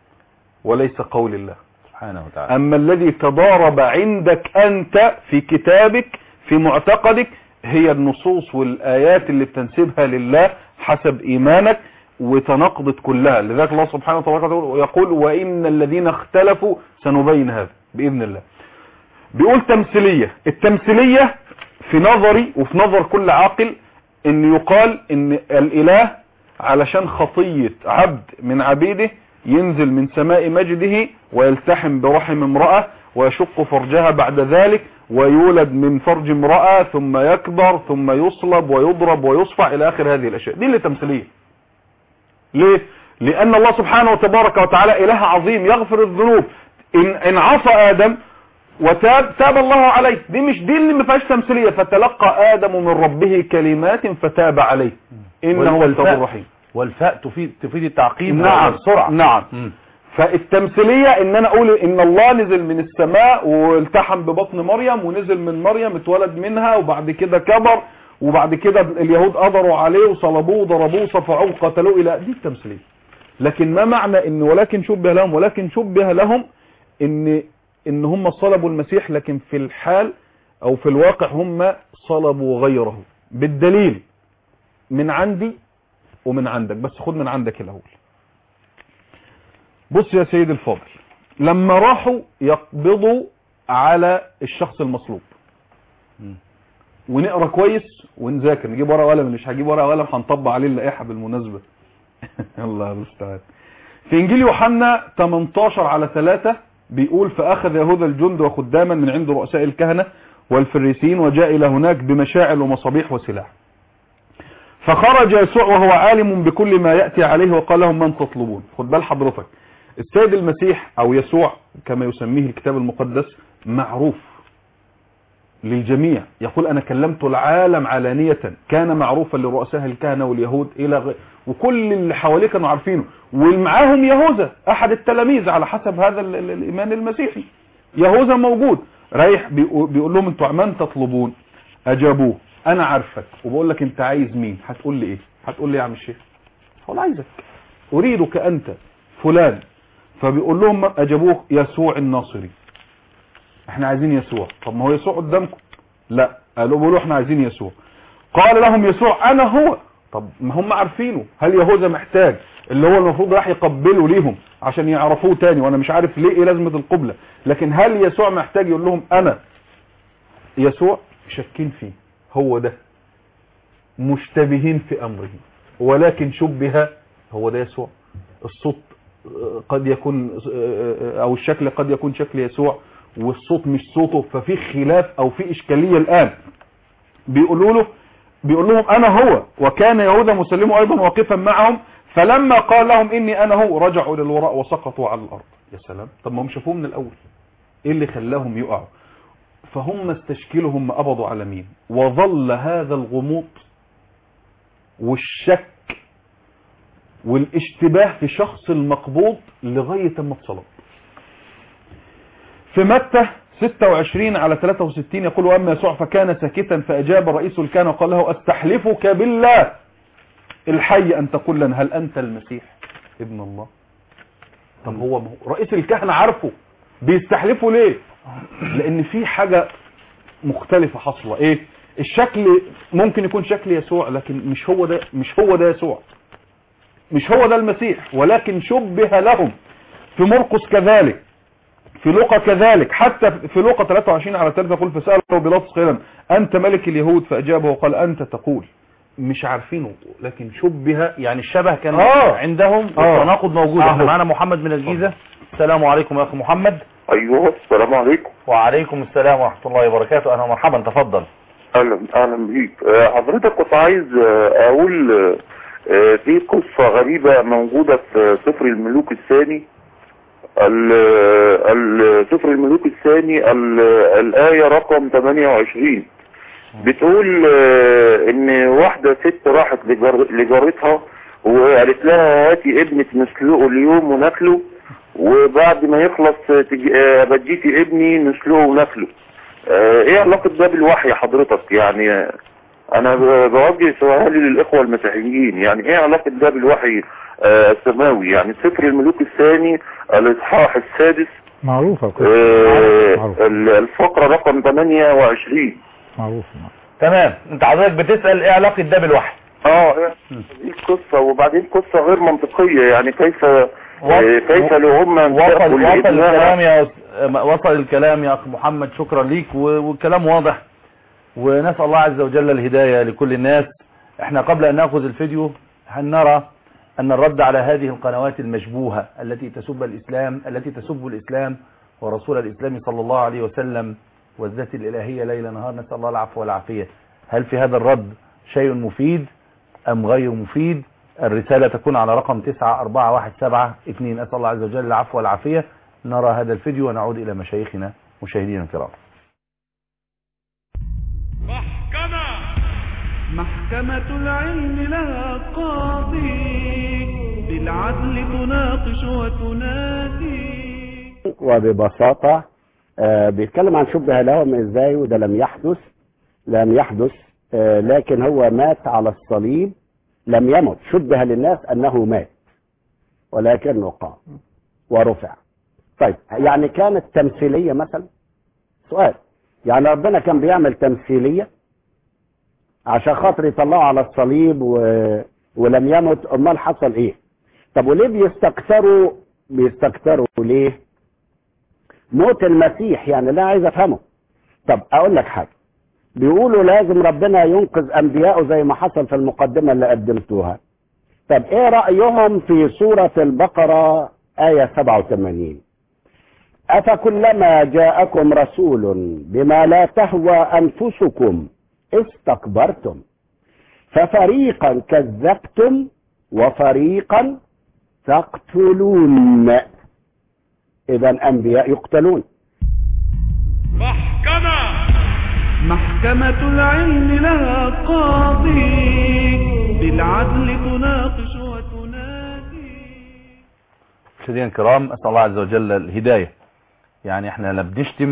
وليس قول الله سبحانه وتعالى أما الذي تضارب عندك أنت في كتابك في معتقدك هي النصوص والآيات اللي بتنسبها لله حسب إيمانك وتناقضت كلها لذلك الله سبحانه وتعالى يقول وإن الذين اختلفوا سنبين هذا بإذن الله بيقول تمثيلية التمثيلية في نظري وفي نظر كل عاقل ان يقال ان الاله علشان خطية عبد من عبيده ينزل من سماء مجده ويلتحم برحم امرأة ويشق فرجها بعد ذلك ويولد من فرج امرأة ثم يكبر ثم يصلب ويضرب ويصفع الى اخر هذه الاشياء دي اللي تمثيلية ليه لان الله سبحانه وتبارك وتعالى اله عظيم يغفر الذنوب ان, إن عصى ادم وتاب تاب الله عليه دي مش دي اللي ما فيهاش تمثيليه فتلقى ادم من ربه كلمات فتاب عليه انه هو التواب الرحيم والفاء تفيد تفيد التعقيب نعم والسرعة نعم مم. فالتمثيلية ان انا اقول ان الله نزل من السماء والتحم ببطن مريم ونزل من مريم اتولد منها وبعد كده كبر وبعد كده اليهود قدروا عليه وصلبوه وضربوه وصفعوه وقتلوه الى دي التمثيلية لكن ما معنى ان ولكن شبه لهم ولكن شبه لهم ان ان هم صلبوا المسيح لكن في الحال او في الواقع هم صلبوا غيره بالدليل من عندي ومن عندك بس خد من عندك الاول بص يا سيد الفاضل لما راحوا يقبضوا على الشخص المصلوب ونقرا كويس ونذاكر نجيب ورقه وقلم مش هجيب ورقه وقلم هنطبق عليه اللائحه بالمناسبه الله المستعان في انجيل يوحنا 18 على 3 بيقول فاخذ يهوذا الجند وخداما من عند رؤساء الكهنه والفريسين وجاء الى هناك بمشاعل ومصابيح وسلاح فخرج يسوع وهو عالم بكل ما ياتي عليه وقال لهم من تطلبون خد بال حضرتك السيد المسيح او يسوع كما يسميه الكتاب المقدس معروف للجميع يقول انا كلمت العالم علانية كان معروفا لرؤساء الكهنة واليهود الى غ... وكل اللي حواليه كانوا عارفينه ومعاهم يهوذا احد التلاميذ على حسب هذا ال- ال- الايمان المسيحي يهوذا موجود رايح بيقو- بيقول لهم انتوا من تطلبون اجابوه انا عارفك وبقول لك انت عايز مين هتقول لي ايه هتقول لي يا عم الشيخ هقول عايزك اريدك انت فلان فبيقول لهم اجابوه يسوع الناصري احنا عايزين يسوع طب ما هو يسوع قدامكم لا قالوا بيقولوا احنا عايزين يسوع قال لهم يسوع انا هو طب ما هم عارفينه هل يهوذا محتاج اللي هو المفروض راح يقبله ليهم عشان يعرفوه تاني وانا مش عارف ليه ايه لازمه القبله لكن هل يسوع محتاج يقول لهم انا يسوع شاكين فيه هو ده مشتبهين في امره ولكن شبه هو ده يسوع الصوت آه، قد يكون آه، آه، او الشكل قد يكون شكل يسوع والصوت مش صوته ففي خلاف او في اشكاليه الان بيقولوا له بيقول لهم انا هو وكان يهوذا مسلمه ايضا واقفا معهم فلما قال لهم اني انا هو رجعوا الى الوراء وسقطوا على الارض يا سلام طب ما هم شافوه من الاول ايه اللي خلاهم يقعوا فهم استشكلهم ما قبضوا على مين وظل هذا الغموض والشك والاشتباه في شخص المقبوض لغاية ما اتصلب في متى 26 على 63 يقول واما يسوع فكان ساكتا فاجاب رئيس الكهنه وقال له استحلفك بالله الحي ان تقول لنا هل انت المسيح ابن الله طب هو ما هو- رئيس الكهنه عارفه بيستحلفوا ليه لان في حاجه مختلفه حاصله ايه الشكل ممكن يكون شكل يسوع لكن مش هو ده مش هو ده يسوع مش هو ده المسيح ولكن شبه لهم في مرقس كذلك في لوقا كذلك حتى في لوقا 23 على 3 يقول فسأله بيلاطس قيلا أنت ملك اليهود فأجابه وقال أنت تقول مش عارفينه لكن شبه يعني الشبه كان آه. عندهم آه. والتناقض موجود احنا أهو. معانا محمد من الجيزة السلام عليكم يا اخي محمد ايوه السلام عليكم وعليكم السلام ورحمة الله وبركاته اهلا ومرحبا تفضل اهلا اهلا بيك آه، حضرتك كنت عايز آه، اقول آه، آه، في قصة غريبة موجودة في سفر الملوك الثاني ال- ال- سفر الملوك الثاني ال- الآية رقم 28 بتقول آه، ان واحدة ست راحت لجار- لجارتها وقالت لها هاتي ابنك نسلقه اليوم وناكله وبعد ما يخلص تج- آه، بديتي ابني نسلقه وناكله آه، ايه علاقة ده بالوحي حضرتك يعني آه، انا ب- بوجه سؤالي للاخوة المسيحيين يعني ايه علاقة ده بالوحي آه، السماوي يعني سفر الملوك الثاني الاصحاح السادس معروفة القصة آه، معروف ال- الفقرة رقم 28 معروف تمام انت حضرتك بتسأل ايه علاقة ده بالوحي اه دي القصة وبعدين قصة غير منطقية يعني كيف آه، كيف لو هم وصل انتهكوا وصل لابنها- الكلام يا أس- وصل الكلام يا اخ محمد شكرا ليك و- والكلام واضح ونسأل الله عز وجل الهداية لكل الناس احنا قبل ان ناخذ الفيديو هنرى ان الرد على هذه القنوات المشبوهة التي تسب الاسلام التي تسب الاسلام ورسول الاسلام صلى الله عليه وسلم والذات الالهية ليل نهار نسأل الله العفو والعافية هل في هذا الرد شيء مفيد ام غير مفيد الرسالة تكون على رقم 94172 أسأل الله عز وجل العفو والعافية نرى هذا الفيديو ونعود إلى مشايخنا مشاهدينا الكرام محكمة العلم لها قاضي بالعدل تناقش وتنادي وببساطة آه، بيتكلم عن شبه لهم ازاي وده لم يحدث لم يحدث آه، لكن هو مات على الصليب لم يمت شبه للناس انه مات ولكنه قام ورفع طيب يعني كانت تمثيلية مثلا سؤال يعني ربنا كان بيعمل تمثيلية عشان خاطر يطلعه على الصليب و... ولم يمت امال حصل ايه طب وليه بيستكتروا بيستكتروا ليه موت المسيح يعني لا عايز افهمه طب اقول لك حاجه بيقولوا لازم ربنا ينقذ انبيائه زي ما حصل في المقدمة اللي قدمتوها طب ايه رأيهم في سورة البقرة آية 87 أفكلما جاءكم رسول بما لا تهوى أنفسكم استكبرتم ففريقا كذبتم وفريقا تقتلون إذا أنبياء يقتلون محكمة العلم لها قاضي بالعدل تناقش وتنادي مشاهدينا الكرام اسال الله عز وجل الهدايه يعني احنا لا بنشتم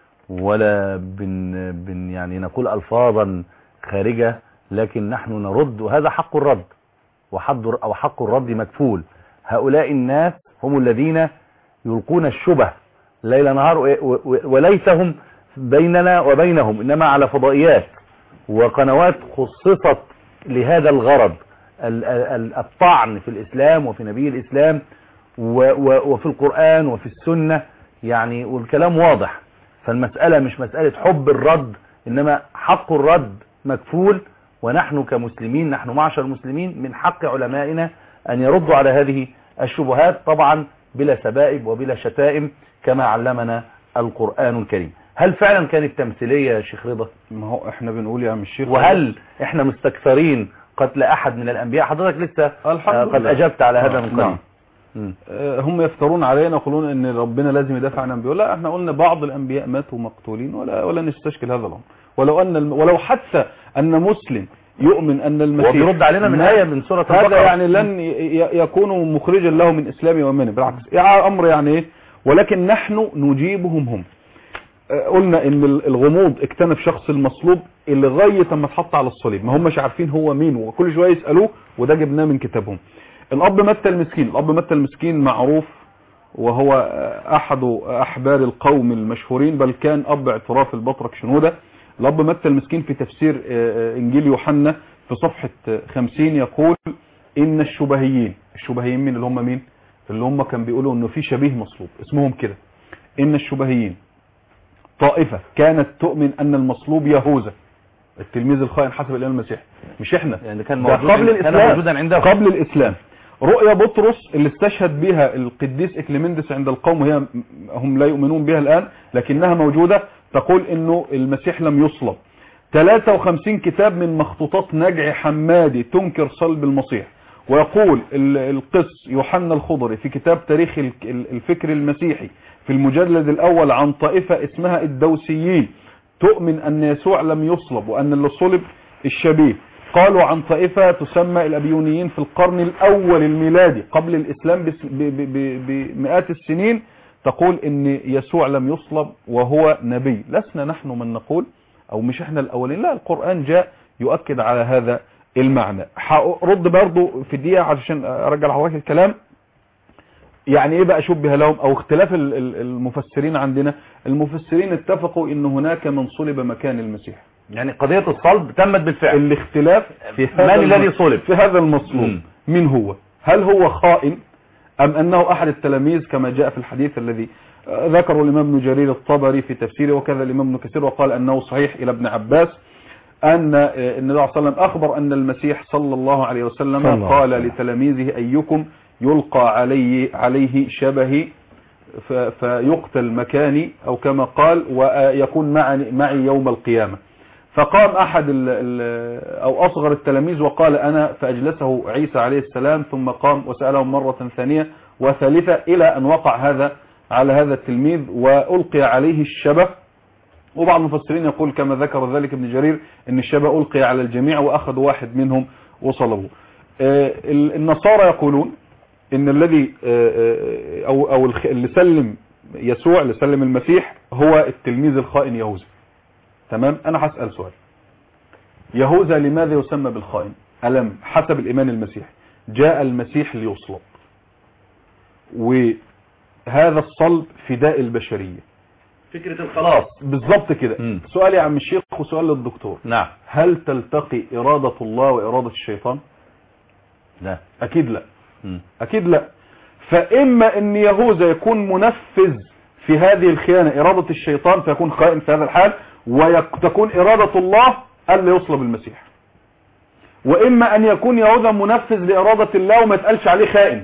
ولا بن, بن يعني نقول الفاظا خارجه لكن نحن نرد وهذا حق الرد وحد او حق الرد مكفول هؤلاء الناس هم الذين يلقون الشبه ليل نهار و- و- وليسهم بيننا وبينهم انما على فضائيات وقنوات خصصت لهذا الغرض ال- ال- الطعن في الاسلام وفي نبي الاسلام و- و- وفي القرآن وفي السنة يعني والكلام واضح فالمسألة مش مسألة حب الرد إنما حق الرد مكفول ونحن كمسلمين نحن معشر المسلمين من حق علمائنا أن يردوا على هذه الشبهات طبعا بلا سبائب وبلا شتائم كما علمنا القرآن الكريم هل فعلا كانت تمثيلية يا شيخ رضا ما هو احنا بنقول يا عم الشيخ وهل احنا مستكثرين قتل أحد من الأنبياء حضرتك لسه الحمد آه، قد لله. أجبت على هذا آه، من نعم. قبل مم. آه، هم يفترون علينا يقولون ان ربنا لازم يدافع عن الانبياء لا احنا قلنا بعض الانبياء ماتوا مقتولين ولا ولا نستشكل هذا الامر ولو ان الم... ولو حتى ان مسلم يؤمن ان المسيح وبيرد علينا من مات، آية من سورة هذا البقرة. يعني لن ي- ي- يكون مخرجا له من اسلامه ومنه بالعكس يعني امر يعني ايه ولكن نحن نجيبهم هم آه، قلنا ان ال- الغموض اكتنف شخص المصلوب اللي لغايه اما اتحط على الصليب ما همش عارفين هو مين وكل شويه يسالوه وده جبناه من كتابهم الاب متى المسكين الاب متى المسكين معروف وهو آه، احد احبار القوم المشهورين بل كان اب اعتراف البطرك شنوده الاب متى المسكين في تفسير آه، آه، انجيل يوحنا في صفحه آه، 50 يقول ان الشبهيين الشبهيين مين اللي هم مين اللي هم كان بيقولوا انه في شبيه مصلوب اسمهم كده ان الشبهيين طائفة كانت تؤمن أن المصلوب يهوذا التلميذ الخائن حسب الإمام المسيح مش إحنا يعني كان ده موجود قبل كان الإسلام موجودا عندهم قبل الإسلام رؤيا بطرس اللي استشهد بها القديس إكليمندس عند القوم وهي هم لا يؤمنون بها الآن لكنها موجودة تقول إنه المسيح لم يصلب 53 كتاب من مخطوطات نجع حمادي تنكر صلب المسيح ويقول ال- القس يوحنا الخضري في كتاب تاريخ ال- ال- الفكر المسيحي في المجلد الأول عن طائفة اسمها الدوسيين تؤمن أن يسوع لم يصلب وأن اللي صلب الشبيه قالوا عن طائفة تسمى الأبيونيين في القرن الأول الميلادي قبل الإسلام بس- ب- ب- ب- بمئات السنين تقول ان يسوع لم يصلب وهو نبي لسنا نحن من نقول او مش احنا الاولين لا القرآن جاء يؤكد على هذا المعنى هرد برضو في دقيقة عشان ارجع لحضرتك الكلام يعني ايه بقى شبه لهم او اختلاف ال- ال- المفسرين عندنا المفسرين اتفقوا ان هناك من صلب مكان المسيح يعني قضية الصلب تمت بالفعل الاختلاف في من هذا الذي الم- صلب؟ في هذا المصلوب مم. من هو هل هو خائن ام انه احد التلاميذ كما جاء في الحديث الذي آه، ذكره الامام ابن جرير الطبري في تفسيره وكذا الامام ابن كثير وقال انه صحيح الى ابن عباس ان آه، النبي صلى الله عليه وسلم اخبر ان المسيح صلى الله عليه وسلم صلى الله قال عليه وسلم. لتلاميذه ايكم يلقى عليه عليه شبهي ف- فيقتل مكاني او كما قال ويكون معي معي يوم القيامه فقام احد ال ال او اصغر التلاميذ وقال انا فاجلسه عيسى عليه السلام ثم قام وسالهم مره ثانيه وثالثه الى ان وقع هذا على هذا التلميذ والقي عليه الشبه وبعض المفسرين يقول كما ذكر ذلك ابن جرير ان الشبه القي على الجميع واخذوا واحد منهم وصلبوه آه، ال- النصارى يقولون ان الذي آه، آه، او او الخ- اللي سلم يسوع اللي سلم المسيح هو التلميذ الخائن يهوذا تمام انا هسال سؤال يهوذا لماذا يسمى بالخائن الم حسب الايمان المسيحي جاء المسيح ليصلب وهذا الصلب فداء البشريه فكرة الخلاص بالظبط كده مم. سؤال يا عم الشيخ وسؤال للدكتور نعم هل تلتقي إرادة الله وإرادة الشيطان لا أكيد لا مم. أكيد لا فإما أن يهوذا يكون منفذ في هذه الخيانة إرادة الشيطان فيكون خائن في هذا الحال وتكون إرادة الله ألا يصلب المسيح وإما أن يكون يهوذا منفذ لإرادة الله وما يتقالش عليه خائن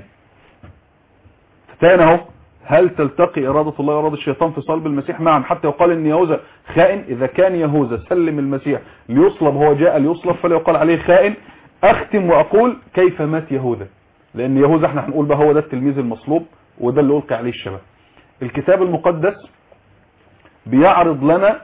تاني اهو هل تلتقي إرادة الله وإرادة الشيطان في صلب المسيح معا حتى يقال أن يهوذا خائن إذا كان يهوذا سلم المسيح ليصلب هو جاء ليصلب فلا يقال عليه خائن أختم وأقول كيف مات يهوذا لأن يهوذا احنا هنقول بقى هو ده التلميذ المصلوب وده اللي ألقي عليه الشباب الكتاب المقدس بيعرض لنا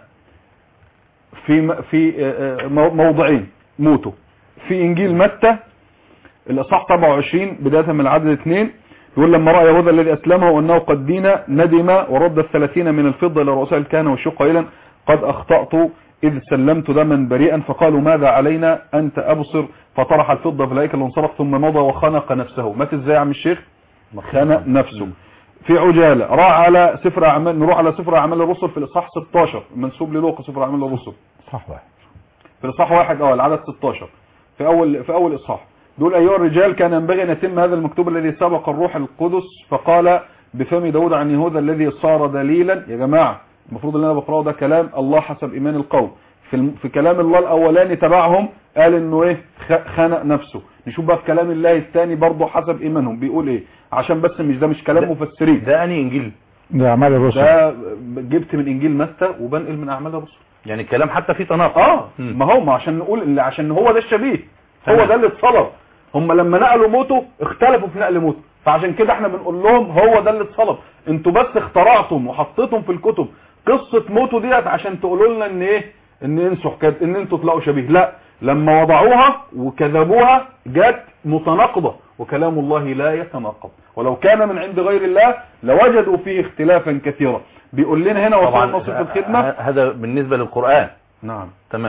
في في آه، آه، موضعين موته في إنجيل متى الإصحاح 27 بداية من العدد 2 يقول لما رأى يهوذا الذي أسلمه وأنه قد دين ندم ورد الثلاثين من الفضة إلى رؤساء الكهنة والشيوخ قائلا قد أخطأت إذ سلمت دما بريئا فقالوا ماذا علينا أنت أبصر فطرح الفضة في الهيكل وانصرف ثم مضى وخنق نفسه مات ازاي يا عم الشيخ خنق نفسه في عجالة راح على سفر أعمال نروح على سفر أعمال الرسل في الإصحاح 16 منسوب للوقا سفر أعمال الرسل صح واحد في الإصحاح واحد اه العدد 16 في أول في أول إصحاح دول أيها الرجال كان ينبغي أن يتم هذا المكتوب الذي سبق الروح القدس فقال بفم داود عن يهوذا الذي صار دليلا يا جماعة المفروض اللي أنا بقرأه ده كلام الله حسب إيمان القوم في, الم... في كلام الله الأولاني تبعهم قال إنه إيه خ- خنق نفسه نشوف بقى في كلام الله الثاني برضه حسب إيمانهم بيقول إيه عشان بس مش ده مش كلام مفسرين ده أني إنجيل ده أعمال الرسل ده جبت من إنجيل متى وبنقل من أعمال الرسل يعني الكلام حتى فيه تناقض اه مم. ما هو ما عشان نقول اللي عشان هو ده الشبيه هو تمام. ده اللي اتصلب هم لما نقلوا موته اختلفوا في نقل موته فعشان كده احنا بنقول لهم هو ده اللي اتصلب انتوا بس اخترعتم وحطيتم في الكتب قصة موته ديت عشان تقولوا لنا ان ايه ان انسوا حكايه ان انتوا تلاقوا شبيه لا لما وضعوها وكذبوها جت متناقضة وكلام الله لا يتناقض ولو كان من عند غير الله لوجدوا فيه اختلافا كثيرا بيقول لنا هنا وصول طبعا نصيب ه- الخدمة ه- هذا بالنسبة للقرآن نعم تمام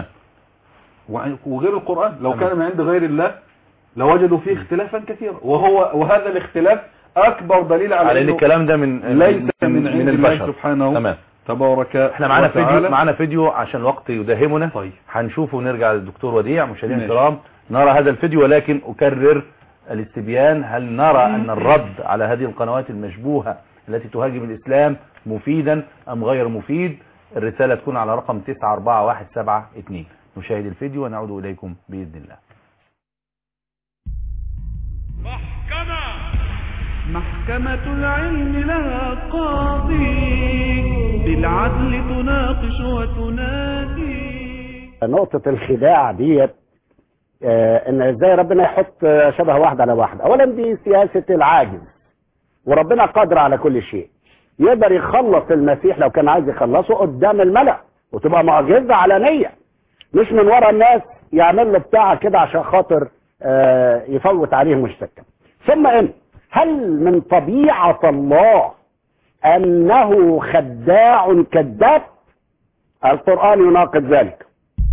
وعن- وغير القرآن لو تمام. كان من عند غير الله لوجدوا فيه اختلافا كثيرا وهو وهذا الاختلاف أكبر دليل على, على ان إنه الكلام ده من ليس من, من, من, عند البشر الله سبحانه تمام تبارك احنا معانا وتعالى. فيديو معانا فيديو عشان الوقت يداهمنا طيب. هنشوفه ونرجع للدكتور وديع مشاهدينا ماشي. الكرام نرى هذا الفيديو ولكن اكرر الاستبيان هل نرى ان الرد على هذه القنوات المشبوهة التي تهاجم الاسلام مفيدا ام غير مفيد الرسالة تكون على رقم 941172 نشاهد الفيديو ونعود اليكم باذن الله محكمة العلم لها قاضي بالعدل تناقش وتنادي نقطة الخداع ديت آه، ان ازاي ربنا يحط آه، شبه واحد على واحد اولا دي سياسة العاجز وربنا قادر على كل شيء يقدر يخلص المسيح لو كان عايز يخلصه قدام الملأ وتبقى معجزة علنية مش من ورا الناس يعمل له بتاع كده عشان خاطر آه، يفوت عليه مشتكى ثم ان هل من طبيعة الله انه خداع كذاب القرآن يناقض ذلك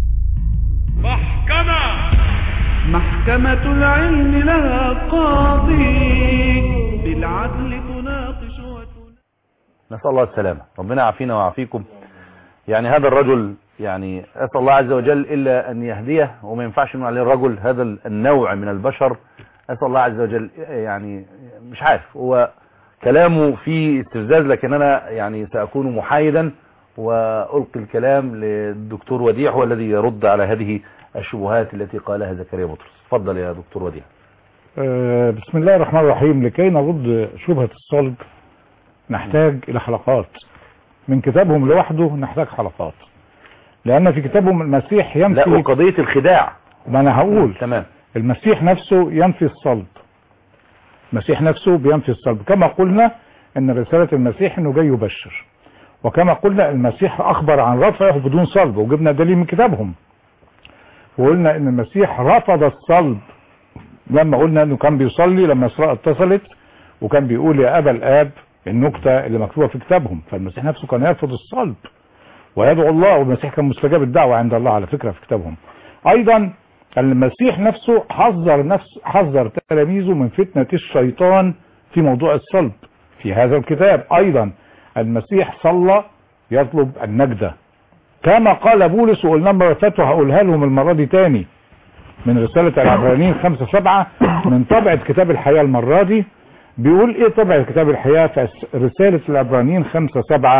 محكمة العلم لها قاضي بالعدل تناقش وتنادي نسأل الله السلامة ربنا يعافينا ويعافيكم يعني هذا الرجل يعني أسأل الله عز وجل إلا أن يهديه وما ينفعش نقول عليه الرجل هذا النوع من البشر أسأل الله عز وجل يعني مش عارف هو كلامه فيه استفزاز لكن أنا يعني سأكون محايدا وألقي الكلام للدكتور وديع هو الذي يرد على هذه الشبهات التي قالها زكريا بطرس تفضل يا دكتور وديع آه، بسم الله الرحمن الرحيم لكي نرد شبهة الصلب نحتاج إلى حلقات من كتابهم لوحده نحتاج حلقات لأن في كتابهم المسيح لا ينفي وقضية الخداع ما أنا هقول تمام المسيح نفسه ينفي الصلب المسيح نفسه بينفي الصلب كما قلنا ان رسالة المسيح انه جاي يبشر وكما قلنا المسيح اخبر عن رفعه بدون صلب وجبنا دليل من كتابهم وقلنا ان المسيح رفض الصلب لما قلنا انه كان بيصلي لما اسراء اتصلت وكان بيقول يا ابا الاب النكتة اللي مكتوبة في كتابهم فالمسيح نفسه كان يرفض الصلب ويدعو الله والمسيح كان مستجاب الدعوة عند الله على فكرة في كتابهم ايضا المسيح نفسه حذر نفس حذر تلاميذه من فتنة الشيطان في موضوع الصلب في هذا الكتاب ايضا المسيح صلى يطلب النجدة كما قال بولس وقلنا المرة فاتوا هقولها لهم المرة دي تاني من رسالة العبرانيين خمسة سبعة من طبعة كتاب الحياة المرة دي بيقول ايه طبعة كتاب الحياة في رسالة العبرانيين خمسة سبعة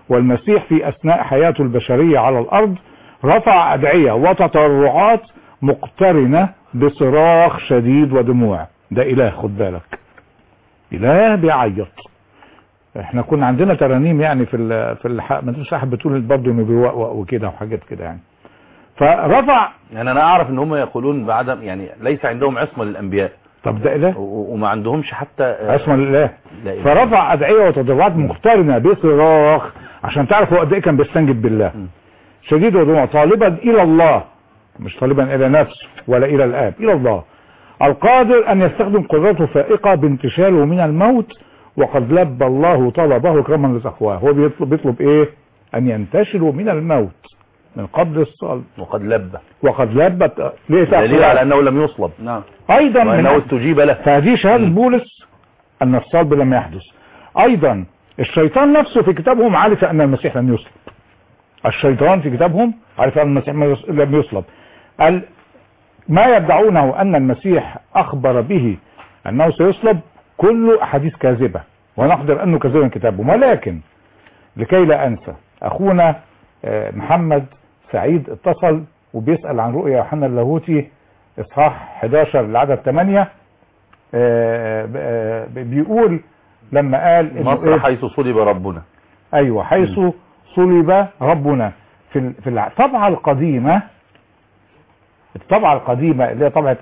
والمسيح في أثناء حياته البشرية على الأرض رفع أدعية وتطرعات مقترنة بصراخ شديد ودموع ده إله خد بالك إله بيعيط احنا كنا عندنا ترانيم يعني في ال في الح... ما تنساش احد بتقول برضه انه بيوقوق وكده وحاجات كده يعني فرفع يعني انا اعرف ان هم يقولون بعدم يعني ليس عندهم عصمة للانبياء طب ده اله و- وما عندهمش حتى آه، اسم الله لا إله. فرفع ادعيه وتضرعات مقترنه بصراخ عشان تعرف هو قد ايه كان بيستنجد بالله م. شديد ودموع طالبا الى الله مش طالبا الى نفسه ولا الى الاب الى الله القادر ان يستخدم قدرته فائقه بانتشاله من الموت وقد لبى الله طلبه كرما لتقواه هو بيطلب بيطلب ايه ان ينتشلوا من الموت من قبل الصلب وقد لبى وقد لبت ليه دليل تأخذ؟ على انه لم يصلب نعم ايضا وانه من استجيب له فهذه شهادة بولس أن الصلب لم يحدث أيضا الشيطان نفسه في كتابهم عرف أن المسيح لم يصلب الشيطان في كتابهم عرف أن المسيح ما يص- لم يصلب ال- ما يدعونه أن المسيح أخبر به أنه سيصلب كله أحاديث كاذبة ونقدر أنه كذبا كتابهم ولكن لكي لا أنسى أخونا آه، محمد سعيد اتصل وبيسأل عن رؤيا يوحنا اللاهوتي إصحاح 11 العدد 8 آه، آه، بيقول لما قال إنه مصر إيه؟ حيث صلب ربنا ايوه حيث صلب ربنا في ال- في الع- الطبعه القديمه الطبعه القديمه اللي هي طبعه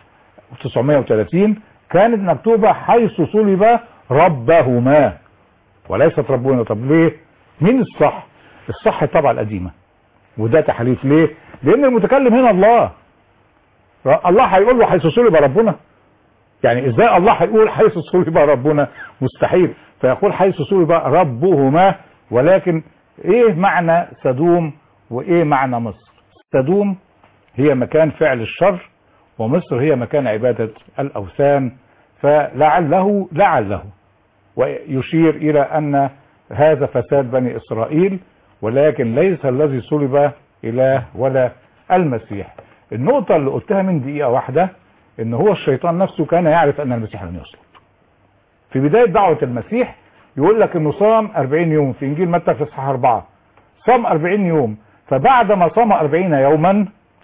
1930 كانت مكتوبه حيث صلب ربهما وليست ربنا طب ليه مين الصح الصح الطبعه القديمه وده تحريف ليه لان المتكلم هنا الله ر- الله هيقول له حيث صلب ربنا يعني ازاي الله هيقول حيث صلب ربنا مستحيل فيقول حيث صلب ربهما ولكن ايه معنى سدوم وايه معنى مصر سدوم هي مكان فعل الشر ومصر هي مكان عبادة الاوثان فلعله لعله ويشير الى ان هذا فساد بني اسرائيل ولكن ليس الذي صلب اله ولا المسيح النقطة اللي قلتها من دقيقة واحدة ان هو الشيطان نفسه كان يعرف ان المسيح لن يصلب في بداية دعوة المسيح يقول لك انه صام 40 يوم في انجيل متى في اصحاح 4 صام 40 يوم فبعد ما صام 40 يوما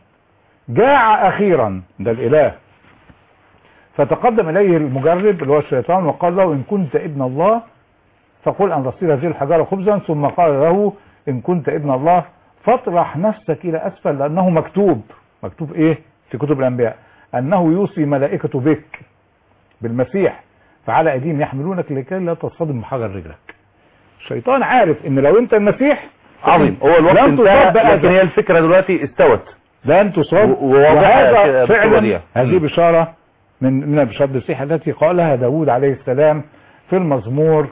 جاع اخيرا ده الاله فتقدم اليه المجرب اللي هو الشيطان وقال له ان كنت ابن الله فقل ان تصير هذه الحجاره خبزا ثم قال له ان كنت ابن الله فاطرح نفسك الى اسفل لانه مكتوب مكتوب ايه في كتب الانبياء انه يوصي ملائكته بك بالمسيح فعلى ايديهم يحملونك لكي لا تصطدم بحجر رجلك الشيطان عارف ان لو انت المسيح عظيم هو الوقت لن تصاب انتهى بأذى. لكن هي الفكرة دلوقتي استوت لن تصاب و- وواضحة كده وهذا بصورة فعلا دي. هذه مم. بشارة من من البشارة الصحيحة التي قالها داود عليه السلام في المزمور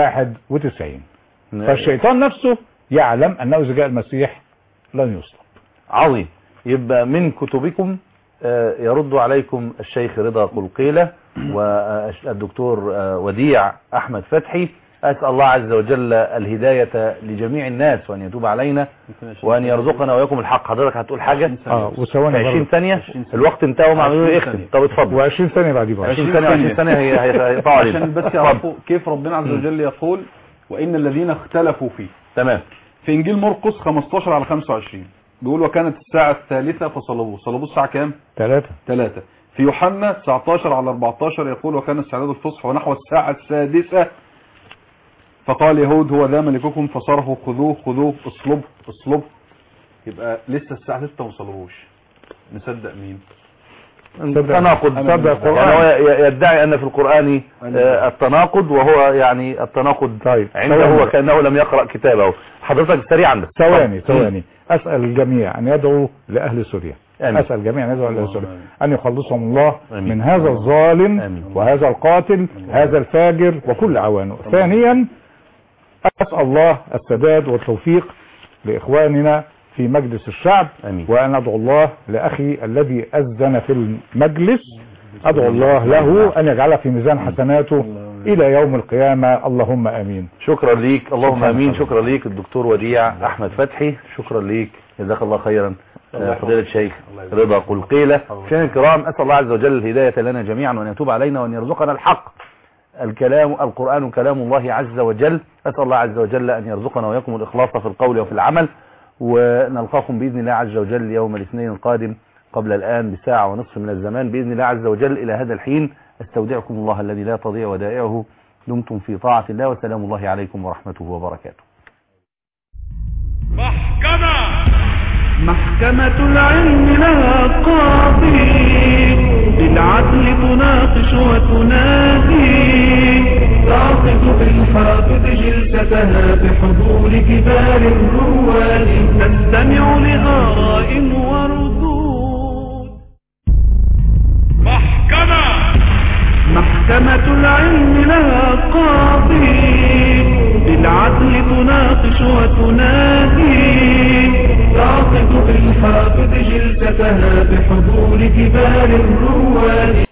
91 فالشيطان نفسه يعلم انه اذا جاء المسيح لن يصلب عظيم يبقى من كتبكم آه، يرد عليكم الشيخ رضا قلقيلة والدكتور آه، وديع أحمد فتحي أسأل الله عز وجل الهداية لجميع الناس وأن يتوب علينا وأن يرزقنا وإياكم الحق حضرتك هتقول حاجة اه في وثواني 20 برضه. ثانية الوقت انتهى وما عملوا 20 اختم ثانية. طب اتفضل و20 ثانية بعد بقى 20 ثانية 20 ثانية هي هي- هيقطعوا علينا عشان بس اتفضل. يعرفوا كيف ربنا عز وجل يقول وإن الذين اختلفوا فيه تمام في إنجيل مرقس 15 على 25 بيقول وكانت الساعة الثالثة فصلبوه صلبوه الساعة كام؟ ثلاثة ثلاثة في يوحنا 19 على 14 يقول وكان استعداد الفصح ونحو الساعة السادسة فقال يهود هو ذا ملككم فصرخوا خذوه خذوه اصلبه اصلبه يبقى لسه الساعة 6 ما صلبوش نصدق مين تناقض صدق القرآن. يعني هو ي- يدعي أن في القرآن آه، التناقض وهو يعني التناقض طيب عنده ثواني. وكأنه لم يقرأ كتابه حضرتك سريعا بس ثواني اتفضل. ثواني اسال الجميع ان يدعوا لاهل سوريا آمين. اسال الجميع ان يدعوا لاهل سوريا ان يخلصهم الله آمين. من هذا الظالم آمين. وهذا القاتل هذا الفاجر وكل عوانه ثانيا اسال الله السداد والتوفيق لاخواننا في مجلس الشعب آمين. وان ادعو الله لاخي الذي اذن في المجلس ادعو الله له ان يجعله في ميزان حسناته الى يوم القيامه اللهم امين شكرا ليك اللهم شكراً امين حضرتك. شكرا ليك الدكتور وديع احمد فتحي شكرا ليك جزاك الله خيرا آه، فضيلة الشيخ رضا قلقيلة مشاهدينا الكرام اسال الله عز وجل الهداية لنا جميعا وان يتوب علينا وان يرزقنا الحق الكلام القرآن كلام الله عز وجل أسأل الله عز وجل أن يرزقنا وإياكم الإخلاص في القول وفي العمل ونلقاكم بإذن الله عز وجل يوم الاثنين القادم قبل الآن بساعة ونصف من الزمان بإذن الله عز وجل إلى هذا الحين استودعكم الله الذي لا تضيع ودائعه دمتم في طاعة الله وسلام الله عليكم ورحمته وبركاته محكمة العلم لها قاضي بالعدل تناقش وتنادي تعقد بالحافظ جلستها بحضور كبار الرواد تستمع لآراء وردود محكمة العلم لها قاضي بالعدل تناقش وتنادي تعقد بالحافظ جلستها بحضور كبار الرواد